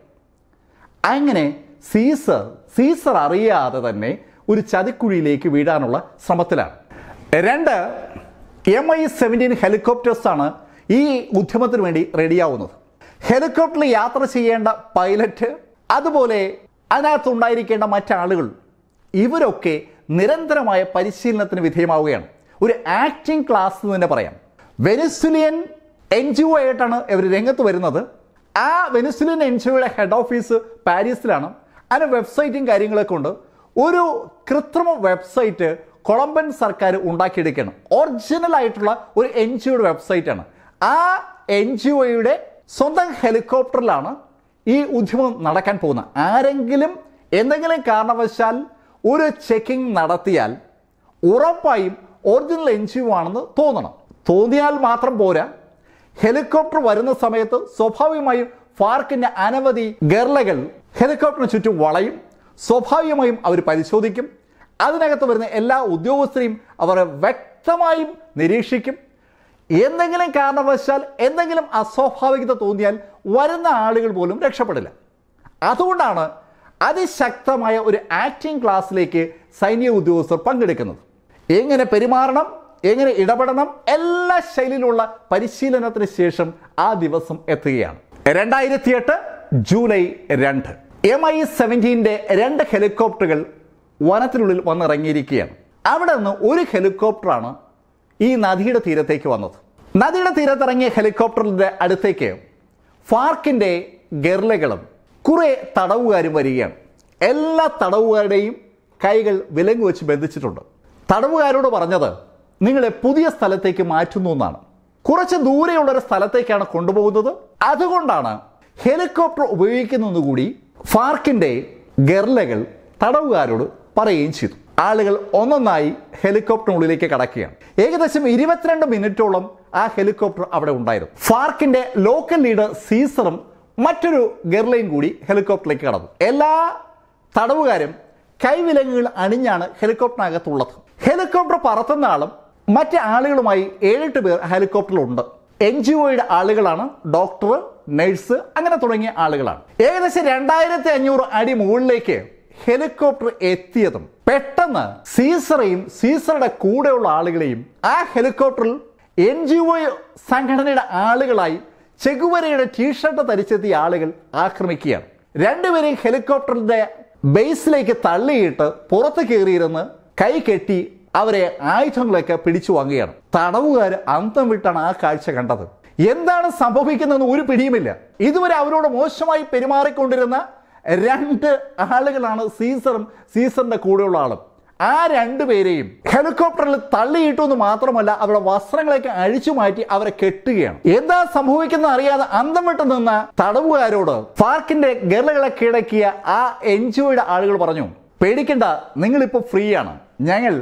[SPEAKER 1] അങ്ങനെ സീസർ സീസർ അറിയാതെ തന്നെ ഒരു ചതിക്കുഴിയിലേക്ക് വീഴാനുള്ള ശ്രമത്തിലാണ് രണ്ട് എം ഐ സെവൻറ്റീൻ ഹെലികോപ്റ്റേഴ്സാണ് ഈ ഉദ്യമത്തിന് വേണ്ടി റെഡിയാവുന്നത് ഹെലികോപ്റ്ററിൽ യാത്ര ചെയ്യേണ്ട പൈലറ്റ് അതുപോലെ അതിനകത്തുണ്ടായിരിക്കേണ്ട മറ്റാളുകൾ ഇവരൊക്കെ നിരന്തരമായ പരിശീലനത്തിന് വിധേയമാവുകയാണ് ഒരു ആക്ടിംഗ് ക്ലാസ് എന്ന് തന്നെ പറയാം വെനിസുലിയൻ എൻ ജി ഒ ആയിട്ടാണ് ഇവർ രംഗത്ത് വരുന്നത് ആ വെനിസുലിയൻ എൻ ജി ഒയുടെ ഹെഡ് ഓഫീസ് പാരീസിലാണ് അതിന് വെബ്സൈറ്റും കാര്യങ്ങളൊക്കെ ഉണ്ട് ഒരു കൃത്രിമ വെബ്സൈറ്റ് കൊളംബൻ സർക്കാർ ഉണ്ടാക്കിയെടുക്കുകയാണ് ഒറിജിനൽ ആയിട്ടുള്ള ഒരു എൻ ജി ഒയുടെ വെബ്സൈറ്റാണ് ആ എൻ ജി ഒയുടെ സ്വന്തം ഹെലികോപ്റ്ററിലാണ് ഈ ഉദ്യമം നടക്കാൻ പോകുന്നത് ആരെങ്കിലും എന്തെങ്കിലും കാരണവശാൽ ഒരു ചെക്കിംഗ് നടത്തിയാൽ ഉറപ്പായും ഒറിജിനൽ എൻ ജി ഒ ആണെന്ന് തോന്നണം തോന്നിയാൽ മാത്രം പോരാ ഹെലികോപ്റ്റർ വരുന്ന സമയത്ത് സ്വാഭാവികമായും ഫാർക്കിന്റെ അനവധി ഗർലകൾ ഹെലികോപ്റ്ററിന് ചുറ്റും വളയും സ്വാഭാവികമായും അവർ പരിശോധിക്കും അതിനകത്ത് വരുന്ന എല്ലാ ഉദ്യോഗസ്ഥരെയും അവർ വ്യക്തമായും നിരീക്ഷിക്കും എന്തെങ്കിലും കാരണവശാൽ എന്തെങ്കിലും അസ്വാഭാവികത തോന്നിയാൽ വരുന്ന ആളുകൾ പോലും രക്ഷപ്പെടില്ല അതുകൊണ്ടാണ് അതിശക്തമായ ഒരു ആക്ടിംഗ് ക്ലാസ്സിലേക്ക് സൈനിക ഉദ്യോഗസ്ഥർ പങ്കെടുക്കുന്നത് എങ്ങനെ പെരുമാറണം എങ്ങനെ ഇടപെടണം എല്ലാ ശൈലിയിലുള്ള പരിശീലനത്തിന് ശേഷം ആ ദിവസം എത്തുകയാണ് രണ്ടായിരത്തി എട്ട് ജൂലൈ രണ്ട് എം ഐ സെവൻറ്റീൻ്റെ രണ്ട് ഹെലികോപ്റ്ററുകൾ വനത്തിനുള്ളിൽ വന്നിറങ്ങിയിരിക്കുകയാണ് അവിടെ നിന്ന് ഒരു ഹെലികോപ്റ്ററാണ് ഈ നദിയുടെ തീരത്തേക്ക് വന്നത് നദിയുടെ തീരത്തിറങ്ങിയ ഹെലികോപ്റ്ററിന്റെ അടുത്തേക്ക് ഫാർക്കിന്റെ ഗെർലകളും കുറെ തടവുകാരും വരികയാണ് എല്ലാ തടവുകാരുടെയും കൈകൾ വിലങ്ങ് വെച്ച് ബന്ധിച്ചിട്ടുണ്ട് തടവുകാരോട് പറഞ്ഞത് നിങ്ങളെ പുതിയ സ്ഥലത്തേക്ക് മാറ്റുന്നു എന്നാണ് കുറച്ച് ദൂരെയുള്ള ഒരു സ്ഥലത്തേക്കാണ് കൊണ്ടുപോകുന്നത് അതുകൊണ്ടാണ് ഹെലികോപ്റ്റർ ഉപയോഗിക്കുന്നതെന്ന് കൂടി ഫാർക്കിന്റെ ഗെർലകൾ തടവുകാരോട് പറയുകയും ചെയ്തു ആളുകൾ ഒന്നൊന്നായി ഹെലികോപ്റ്ററിനുള്ളിലേക്ക് കടക്കുകയാണ് ഏകദേശം ഇരുപത്തിരണ്ട് മിനിറ്റോളം ആ ഹെലികോപ്റ്റർ അവിടെ ഉണ്ടായിരുന്നു ഫാർക്കിന്റെ ലോക്കൽ ലീഡർ സീസറും മറ്റൊരു ഗെർലയും കൂടി ഹെലികോപ്റ്ററിലേക്ക് കടന്നു എല്ലാ തടവുകാരും കൈവിലങ്ങുകൾ അണിഞ്ഞാണ് ഹെലികോപ്റ്ററിനകത്തുള്ളത് ഹെലികോപ്റ്റർ പറത്തുന്ന ആളും മറ്റ് ആളുകളുമായി ഏഴെട്ട് പേർ ഹെലികോപ്റ്ററിലുണ്ട് എൻ ജി ഒയുടെ ആളുകളാണ് ഡോക്ടർ നഴ്സ് അങ്ങനെ തുടങ്ങിയ ആളുകളാണ് ഏകദേശം രണ്ടായിരത്തി അഞ്ഞൂറ് അടി മുകളിലേക്ക് ഹെലികോപ്റ്റർ എത്തിയതും പെട്ടെന്ന് സീസറെയും സീസറുടെ കൂടെയുള്ള ആളുകളെയും ആ ഹെലികോപ്റ്ററിൽ എൻ ജി ഒ സംഘടനയുടെ ആളുകളായി ചെകുവരയുടെ ടീഷർട്ട് ധരിച്ചെത്തിയ ആളുകൾ ആക്രമിക്കുകയാണ് രണ്ടുപേരെയും ഹെലികോപ്റ്ററിന്റെ ബേസിലേക്ക് തള്ളിയിട്ട് പുറത്ത് കയറിയിരുന്ന് കൈ കെട്ടി അവരെ ആയുധങ്ങളൊക്കെ പിടിച്ചു വാങ്ങുകയാണ് തടവുകാർ അന്തം വിട്ടാണ് ആ കാഴ്ച കണ്ടത് എന്താണ് സംഭവിക്കുന്നതെന്ന് ഒരു പിടിയുമില്ല ഇതുവരെ അവരോട് മോശമായി പെരുമാറിക്കൊണ്ടിരുന്ന രണ്ട് ആളുകളാണ് സീസറും സീസറിന്റെ കൂടെയുള്ള ആളും ആ രണ്ടുപേരെയും ഹെലികോപ്റ്ററിൽ തള്ളിയിട്ടു എന്ന് മാത്രമല്ല അവരുടെ വസ്ത്രങ്ങളൊക്കെ അഴിച്ചു മാറ്റി അവരെ കെട്ടുകയാണ് എന്താ സംഭവിക്കുന്നത് അറിയാതെ അന്തം വിട്ട് നിന്ന തടവുകാരോട് ഫാർക്കിന്റെ ഗർലകളെ കീഴടക്കിയ ആ എൻ ആളുകൾ പറഞ്ഞു പേടിക്കണ്ട നിങ്ങളിപ്പോൾ ഫ്രീ ആണ് ഞങ്ങൾ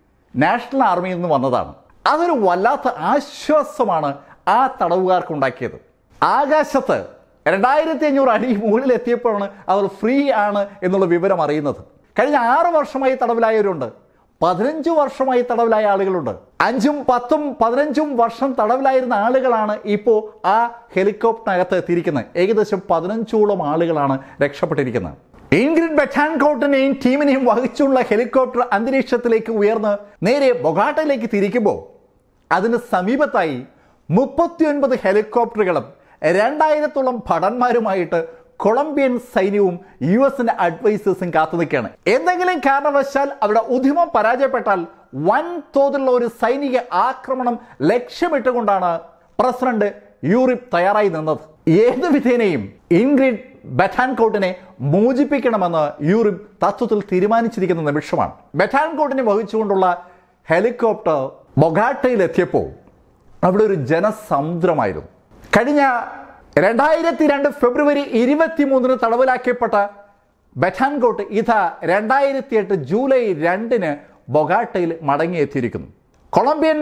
[SPEAKER 1] നാഷണൽ ആർമിയിൽ നിന്ന് വന്നതാണ് അതൊരു വല്ലാത്ത ആശ്വാസമാണ് ആ തടവുകാർക്ക് ഉണ്ടാക്കിയത് ആകാശത്ത് രണ്ടായിരത്തി അഞ്ഞൂറ് അടി മുകളിൽ എത്തിയപ്പോഴാണ് അവർ ഫ്രീ ആണ് എന്നുള്ള വിവരം അറിയുന്നത് കഴിഞ്ഞ ആറ് വർഷമായി തടവിലായവരുണ്ട് പതിനഞ്ച് വർഷമായി തടവിലായ ആളുകളുണ്ട് അഞ്ചും പത്തും പതിനഞ്ചും വർഷം തടവിലായിരുന്ന ആളുകളാണ് ഇപ്പോൾ ആ ഹെലികോപ്റ്ററിനകത്ത് എത്തിയിരിക്കുന്നത് ഏകദേശം പതിനഞ്ചോളം ആളുകളാണ് രക്ഷപ്പെട്ടിരിക്കുന്നത് ഇൻഗ്രിഡ് ബെറ്റാൻകോട്ടിനെയും ടീമിനെയും വഹിച്ചുള്ള ഹെലികോപ്റ്റർ അന്തരീക്ഷത്തിലേക്ക് ഉയർന്ന് നേരെ ബൊഗാട്ടയിലേക്ക് തിരിക്കുമ്പോൾ അതിന് സമീപത്തായി മുപ്പത്തിയൊൻപത് ഹെലികോപ്റ്ററുകളും രണ്ടായിരത്തോളം ഭടന്മാരുമായിട്ട് കൊളംബിയൻ സൈന്യവും യു എസിന്റെ അഡ്വൈസേഴ്സും കാത്തു നിൽക്കുകയാണ് എന്തെങ്കിലും കാരണവശാൽ അവിടെ ഉദ്യമം പരാജയപ്പെട്ടാൽ വൻ തോതിലുള്ള ഒരു സൈനിക ആക്രമണം ലക്ഷ്യമിട്ടുകൊണ്ടാണ് പ്രസിഡന്റ് യൂറിപ്പ് തയ്യാറായി നിന്നത് ഏത് വിധേനയും ഇൻഗ്രിഡ് ബെറ്റാൻകോട്ടിനെ മോചിപ്പിക്കണമെന്ന് യൂറിപ്പ് തത്വത്തിൽ തീരുമാനിച്ചിരിക്കുന്ന നിമിഷമാണ് ബെറ്റാൻകോട്ടിനെ വഹിച്ചുകൊണ്ടുള്ള ഹെലികോപ്റ്റർ ബൊഗാട്ടയിൽ എത്തിയപ്പോൾ അവിടെ ഒരു ജനസമുദ്രമായിരുന്നു കഴിഞ്ഞ രണ്ടായിരത്തി രണ്ട് ഫെബ്രുവരി ഇരുപത്തി മൂന്നിന് തടവിലാക്കപ്പെട്ട ബെറ്റാൻകോട്ട് ഇതാ രണ്ടായിരത്തി എട്ട് ജൂലൈ രണ്ടിന് ബൊഗാട്ടയിൽ മടങ്ങിയെത്തിയിരിക്കുന്നു കൊളംബിയൻ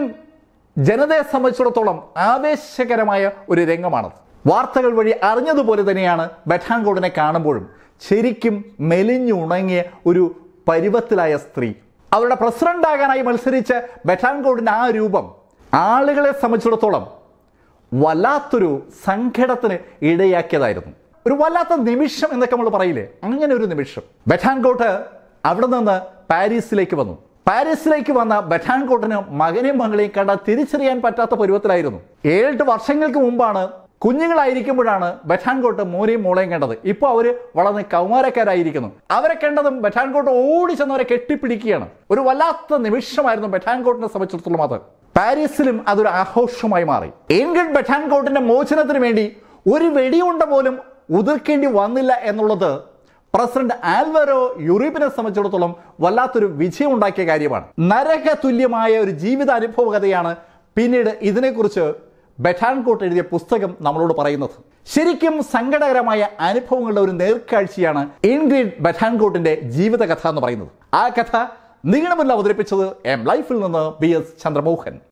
[SPEAKER 1] ജനതയെ സംബന്ധിച്ചിടത്തോളം ആവേശകരമായ ഒരു രംഗമാണത് വാർത്തകൾ വഴി അറിഞ്ഞതുപോലെ തന്നെയാണ് ബെറ്റാൻകോട്ടിനെ കാണുമ്പോഴും ശരിക്കും മെലിഞ്ഞുണങ്ങിയ ഒരു പരുവത്തിലായ സ്ത്രീ അവരുടെ പ്രസിഡന്റ് ആകാനായി മത്സരിച്ച ബെറ്റാൻകോട്ടിന്റെ ആ രൂപം ആളുകളെ സംബന്ധിച്ചിടത്തോളം വല്ലാത്തൊരു സങ്കടത്തിന് ഇടയാക്കിയതായിരുന്നു ഒരു വല്ലാത്ത നിമിഷം എന്നൊക്കെ നമ്മൾ പറയില്ലേ അങ്ങനെ ഒരു നിമിഷം ബെറ്റാൻകോട്ട് അവിടെ നിന്ന് പാരീസിലേക്ക് വന്നു പാരീസിലേക്ക് വന്ന ബെറ്റാൻകോട്ടിന് മകനെയും മകളെയും കണ്ട തിരിച്ചറിയാൻ പറ്റാത്ത പരുവത്തിലായിരുന്നു ഏഴെട്ട് വർഷങ്ങൾക്ക് മുമ്പാണ് കുഞ്ഞുങ്ങളായിരിക്കുമ്പോഴാണ് ബെറ്റാൻകോട്ട് മോനെയും മോളെയും കണ്ടത് ഇപ്പോൾ അവര് വളർന്ന് കൗമാരക്കാരായിരിക്കുന്നു അവരെ കണ്ടതും ബെറ്റാൻകോട്ട് ഓടി ചെന്നവരെ കെട്ടിപ്പിടിക്കുകയാണ് ഒരു വല്ലാത്ത നിമിഷമായിരുന്നു ബെറ്റാൻകോട്ടിനെ സംബന്ധിച്ചിടത്തോളം അത് പാരീസിലും അതൊരു ആഘോഷമായി മാറി ഇൻഗ്രിഡ് ബെറ്റാൻകോട്ടിന്റെ മോചനത്തിന് വേണ്ടി ഒരു വെടിയുണ്ട പോലും ഉതിർക്കേണ്ടി വന്നില്ല എന്നുള്ളത് പ്രസിഡന്റ് ആൽവരോ യൂറോപ്പിനെ സംബന്ധിച്ചിടത്തോളം വല്ലാത്തൊരു വിജയം ഉണ്ടാക്കിയ കാര്യമാണ് നരക തുല്യമായ ഒരു ജീവിത അനുഭവ കഥയാണ് പിന്നീട് ഇതിനെക്കുറിച്ച് ബെറ്റാൻകോട്ട് എഴുതിയ പുസ്തകം നമ്മളോട് പറയുന്നത് ശരിക്കും സങ്കടകരമായ അനുഭവങ്ങളുടെ ഒരു നേർക്കാഴ്ചയാണ് ഇൻഗ്രിഡ് ബെറ്റാൻകോട്ടിന്റെ ജീവിതകഥ എന്ന് പറയുന്നത് ആ കഥ നിങ്ങളുടെ മുന്നിൽ അവതരിപ്പിച്ചത് എം ലൈഫിൽ നിന്ന് ബി എസ് ചന്ദ്രമോഹൻ